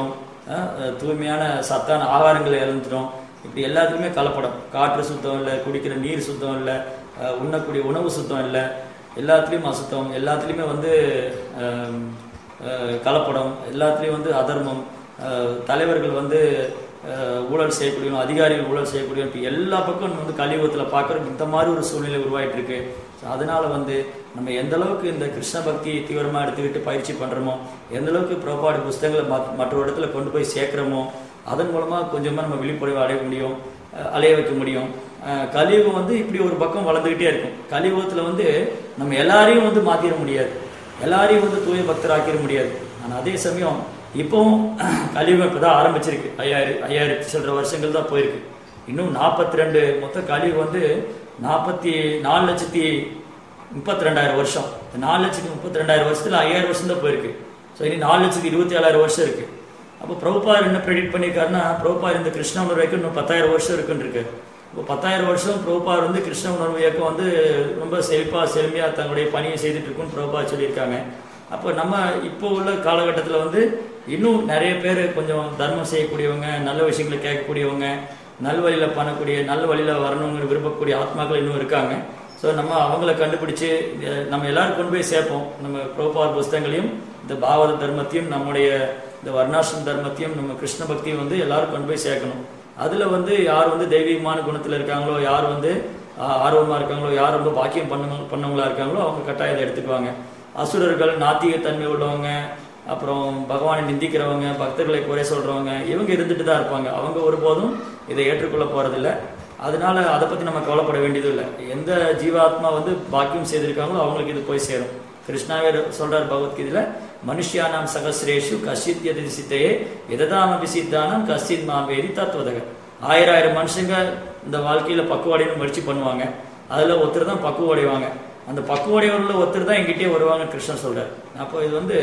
Speaker 1: அஹ், அஹ், தூய்மையான சத்தான ஆகாரங்களை இழந்துட்டோம் இப்படி எல்லாத்துக்குமே கலப்படம் காற்று சுத்தம் இல்லை குடிக்கிற நீர் சுத்தம் இல்லை அஹ், உண்ணக்கூடிய உணவு சுத்தம் இல்லை எல்லாத்துலேயும் அசுத்தம் எல்லாத்துலேயுமே வந்து அஹ், அஹ், கலப்படம் எல்லாத்துலேயும் வந்து அதர்மம் அஹ், தலைவர்கள் வந்து அஹ், ஊழல் செய்யக்கூடியவங்க அதிகாரிகள் ஊழல் செய்யக்கூடிய இப்படி எல்லா பக்கம் நம்ம வந்து கலியுகத்தில் பார்க்குறோம் இந்த மாதிரி ஒரு சூழ்நிலை உருவாயிட்டு இருக்கு So, அதனால வந்து நம்ம எந்த அளவுக்கு இந்த கிருஷ்ண பக்தி தீவிரமாக எடுத்துக்கிட்டு பயிற்சி பண்ணுறோமோ எந்த அளவுக்கு புறப்பாடு புஸ்தகங்களை மத்- மற்ற இடத்துல கொண்டு போய் சேர்க்குறோமோ அதன் மூலமாக கொஞ்சமாக நம்ம விழிப்புணர்வு அடைய முடியும் அஹ், அலைய வைக்க முடியும் அஹ், கலியுகம் வந்து இப்படி ஒரு பக்கம் வளர்ந்துக்கிட்டே இருக்கும் கலியுகத்தில் வந்து நம்ம எல்லாரையும் வந்து மாற்றிட முடியாது எல்லாரையும் வந்து தூய பக்தராக்கிட முடியாது ஆனால் அதே சமயம் இப்போவும் கலியுகம் இப்போ தான் ஆரம்பிச்சிருக்கு ஐயாயிரம் ஐயாயிரத்தி சில்லற வருஷங்கள் தான் போயிருக்கு இன்னும் நாற்பத்தி ரெண்டு மொத்த கலியுகம் வந்து நாற்பத்தி நாலு லட்சத்தி முப்பத்தி ரெண்டாயிரம் வருஷம் இந்த நாலு லட்சத்தி முப்பத்தி ரெண்டாயிரம் வருஷத்துல ஐயாயிரம் வருஷம் தான் போயிருக்கு ஸோ இனி நாலு லட்சத்தி இருபத்தி ஏழாயிரம் வருஷம் இருக்கு அப்போ பிரபுபார் என்ன ப்ரெடிக்ட் பண்ணியிருக்காருன்னா பிரபுபார் இந்த கிருஷ்ண உணர்வு வரைக்கும் இன்னும் பத்தாயிரம் வருஷம் இருக்குன்னு இருக்கு இப்போ பத்தாயிரம் வருஷம் பிரபுபார் வந்து கிருஷ்ண உணர்வு இயக்கம் வந்து ரொம்ப செழிப்பா செழுமையா தங்களுடைய பணியை செய்துட்டு இருக்குன்னு பிரபுபார் சொல்லியிருக்காங்க அப்போ நம்ம இப்போ உள்ள காலகட்டத்தில் வந்து இன்னும் நிறைய பேர் கொஞ்சம் தர்மம் செய்யக்கூடியவங்க நல்ல விஷயங்களை கேட்கக்கூடியவங்க நல்வழியில பண்ணக்கூடிய நல்ல வழியில வரணுங்கிற விரும்பக்கூடிய ஆத்மாக்கள் இன்னும் இருக்காங்க ஸோ நம்ம அவங்கள கண்டுபிடிச்சு அஹ், நம்ம எல்லாரும் கொண்டு போய் சேர்ப்போம் நம்ம புரோபார் புஸ்தகங்களையும் இந்த பாவத தர்மத்தையும் நம்முடைய இந்த வர்ணாசிரம் தர்மத்தையும் நம்ம கிருஷ்ண பக்தியும் வந்து எல்லாரும் கொண்டு போய் சேர்க்கணும் அதுல வந்து யார் வந்து தெய்வீகமான குணத்துல இருக்காங்களோ யார் வந்து ஆஹ், ஆர்வமா இருக்காங்களோ யார் ரொம்ப பாக்கியம் பண்ணவங்க பண்ணவங்களா இருக்காங்களோ அவங்க கட்டாயம் இதை எடுத்துக்குவாங்க அசுரர்கள் நாத்திகத்தன்மை உள்ளவங்க அப்புறம் பகவானை நிந்திக்கிறவங்க பக்தர்களை குறை சொல்றவங்க இவங்க இருந்துட்டு தான் இருப்பாங்க அவங்க ஒருபோதும் இதை ஏற்றுக்கொள்ள போறதில்ல அதனால அதை பத்தி நம்ம கவலைப்பட வேண்டியது இல்லை எந்த ஜீவாத்மா வந்து பாக்கியம் செய்திருக்காங்களோ அவங்களுக்கு இது போய் சேரும் கிருஷ்ணாவே சொல்றார் பகவத்கீதையில மனுஷியானாம் சகசிரேஷு கஷித் எதி சித்தையே எததாம விசித்தானம் கசித் மாம்பேதி தத்துவதக ஆயிரம் ஆயிரம் மனுஷங்க இந்த வாழ்க்கையில பக்குவடைன்னு முயற்சி பண்ணுவாங்க அதுல ஒருத்தர் தான் பக்குவடைவாங்க அந்த பக்குவடையவர்ல ஒருத்தர் தான் எங்கிட்டே வருவாங்க கிருஷ்ணன் சொல்றார் அப்போ இது வந்து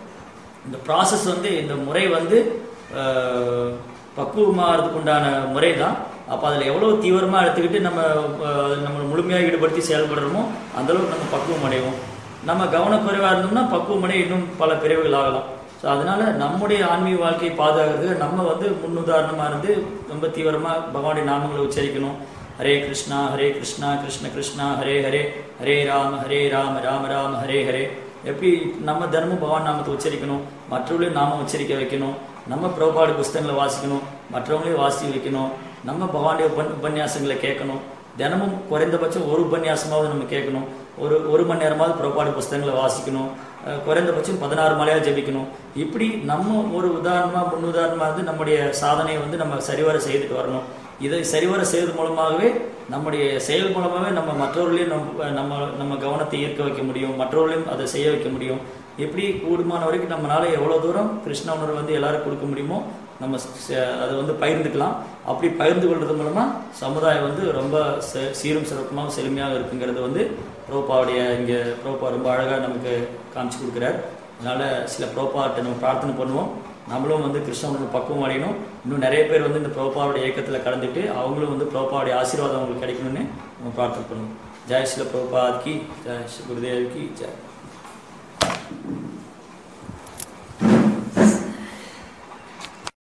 Speaker 1: இந்த ப்ராசஸ் வந்து இந்த முறை வந்து அஹ், பக்குவமாகறதுக்கு உண்டான முறை தான் அப்போ அதில் எவ்வளோ தீவிரமாக எடுத்துக்கிட்டு நம்ம அஹ், நம்ம முழுமையாக ஈடுபடுத்தி செயல்படுறோமோ அந்த அளவுக்கு நம்ம பக்குவம் அடைவோம் நம்ம கவனக்குறைவாக இருந்தோம்னா பக்குவம் அடைய இன்னும் பல பிரிவுகள் ஆகலாம் ஸோ அதனால நம்முடைய ஆன்மீக வாழ்க்கையை பாதுகாக்கிறதுக்கு நம்ம வந்து முன்னுதாரணமாக இருந்து ரொம்ப தீவிரமாக பகவானுடைய நாமங்களை உச்சரிக்கணும் ஹரே கிருஷ்ணா ஹரே கிருஷ்ணா கிருஷ்ண கிருஷ்ணா ஹரே ஹரே ஹரே ராம ஹரே ராம ராம ராம ஹரே ஹரே எப்படி நம்ம தினமும் பகவான் நாமத்தை உச்சரிக்கணும் மற்றவர்களையும் நாம உச்சரிக்க வைக்கணும் நம்ம பிரபாடு புஸ்தகங்களை வாசிக்கணும் மற்றவங்களையும் வாசி வைக்கணும் நம்ம பகவானுடைய உபன் உபன்யாசங்களை கேட்கணும் தினமும் குறைந்தபட்சம் ஒரு உபன்யாசமாவது நம்ம கேட்கணும் ஒரு ஒரு மணி நேரமாவது புறப்பாடு புஸ்தகங்களை வாசிக்கணும் அஹ் குறைந்தபட்சம் பதினாறு மலையாவது ஜெபிக்கணும் இப்படி நம்ம ஒரு உதாரணமா முன் உதாரணமா இருந்து நம்முடைய சாதனையை வந்து நம்ம சரிவர செய்துட்டு வரணும் இதை சரிவர செய்வது மூலமாகவே நம்முடைய செயல் மூலமாகவே நம்ம மற்றவர்களையும் நம்ம நம்ம நம்ம கவனத்தை ஈர்க்க வைக்க முடியும் மற்றவர்களையும் அதை செய்ய வைக்க முடியும் எப்படி கூடுமான வரைக்கும் நம்மளால எவ்வளவு தூரம் கிருஷ்ண உணர்வு வந்து எல்லாரும் கொடுக்க முடியுமோ நம்ம ச- அதை வந்து பகிர்ந்துக்கலாம் அப்படி பகிர்ந்து கொள்றது மூலமா சமுதாயம் வந்து ரொம்ப ச- சீரும் சிறப்புமாகவும் செழுமையாக இருக்குங்கிறது வந்து ப்ரோப்பாவுடைய இங்க ப்ரோப்பா ரொம்ப அழகா நமக்கு காமிச்சு கொடுக்குறார் அதனால சில ப்ரோப்பாட்ட நம்ம பிரார்த்தனை பண்ணுவோம் நம்மளும் வந்து கிருஷ்ணனோட பக்குவம் அடையணும் இன்னும் நிறைய பேர் வந்து இந்த ப்ரோப்பாவுடைய இயக்கத்தில் கலந்துட்டு அவங்களும் வந்து ப்ரோப்பாவுடைய ஆசீர்வாதம் அவங்களுக்கு கிடைக்கணும்னு நம்ம பிரார்த்தனை பண்ணுவோம் ஜெய் ஸ்ரீல ப்ரோபாத் கி ஜெய் ஸ்ரீ குருதேவ் கி ஜெய்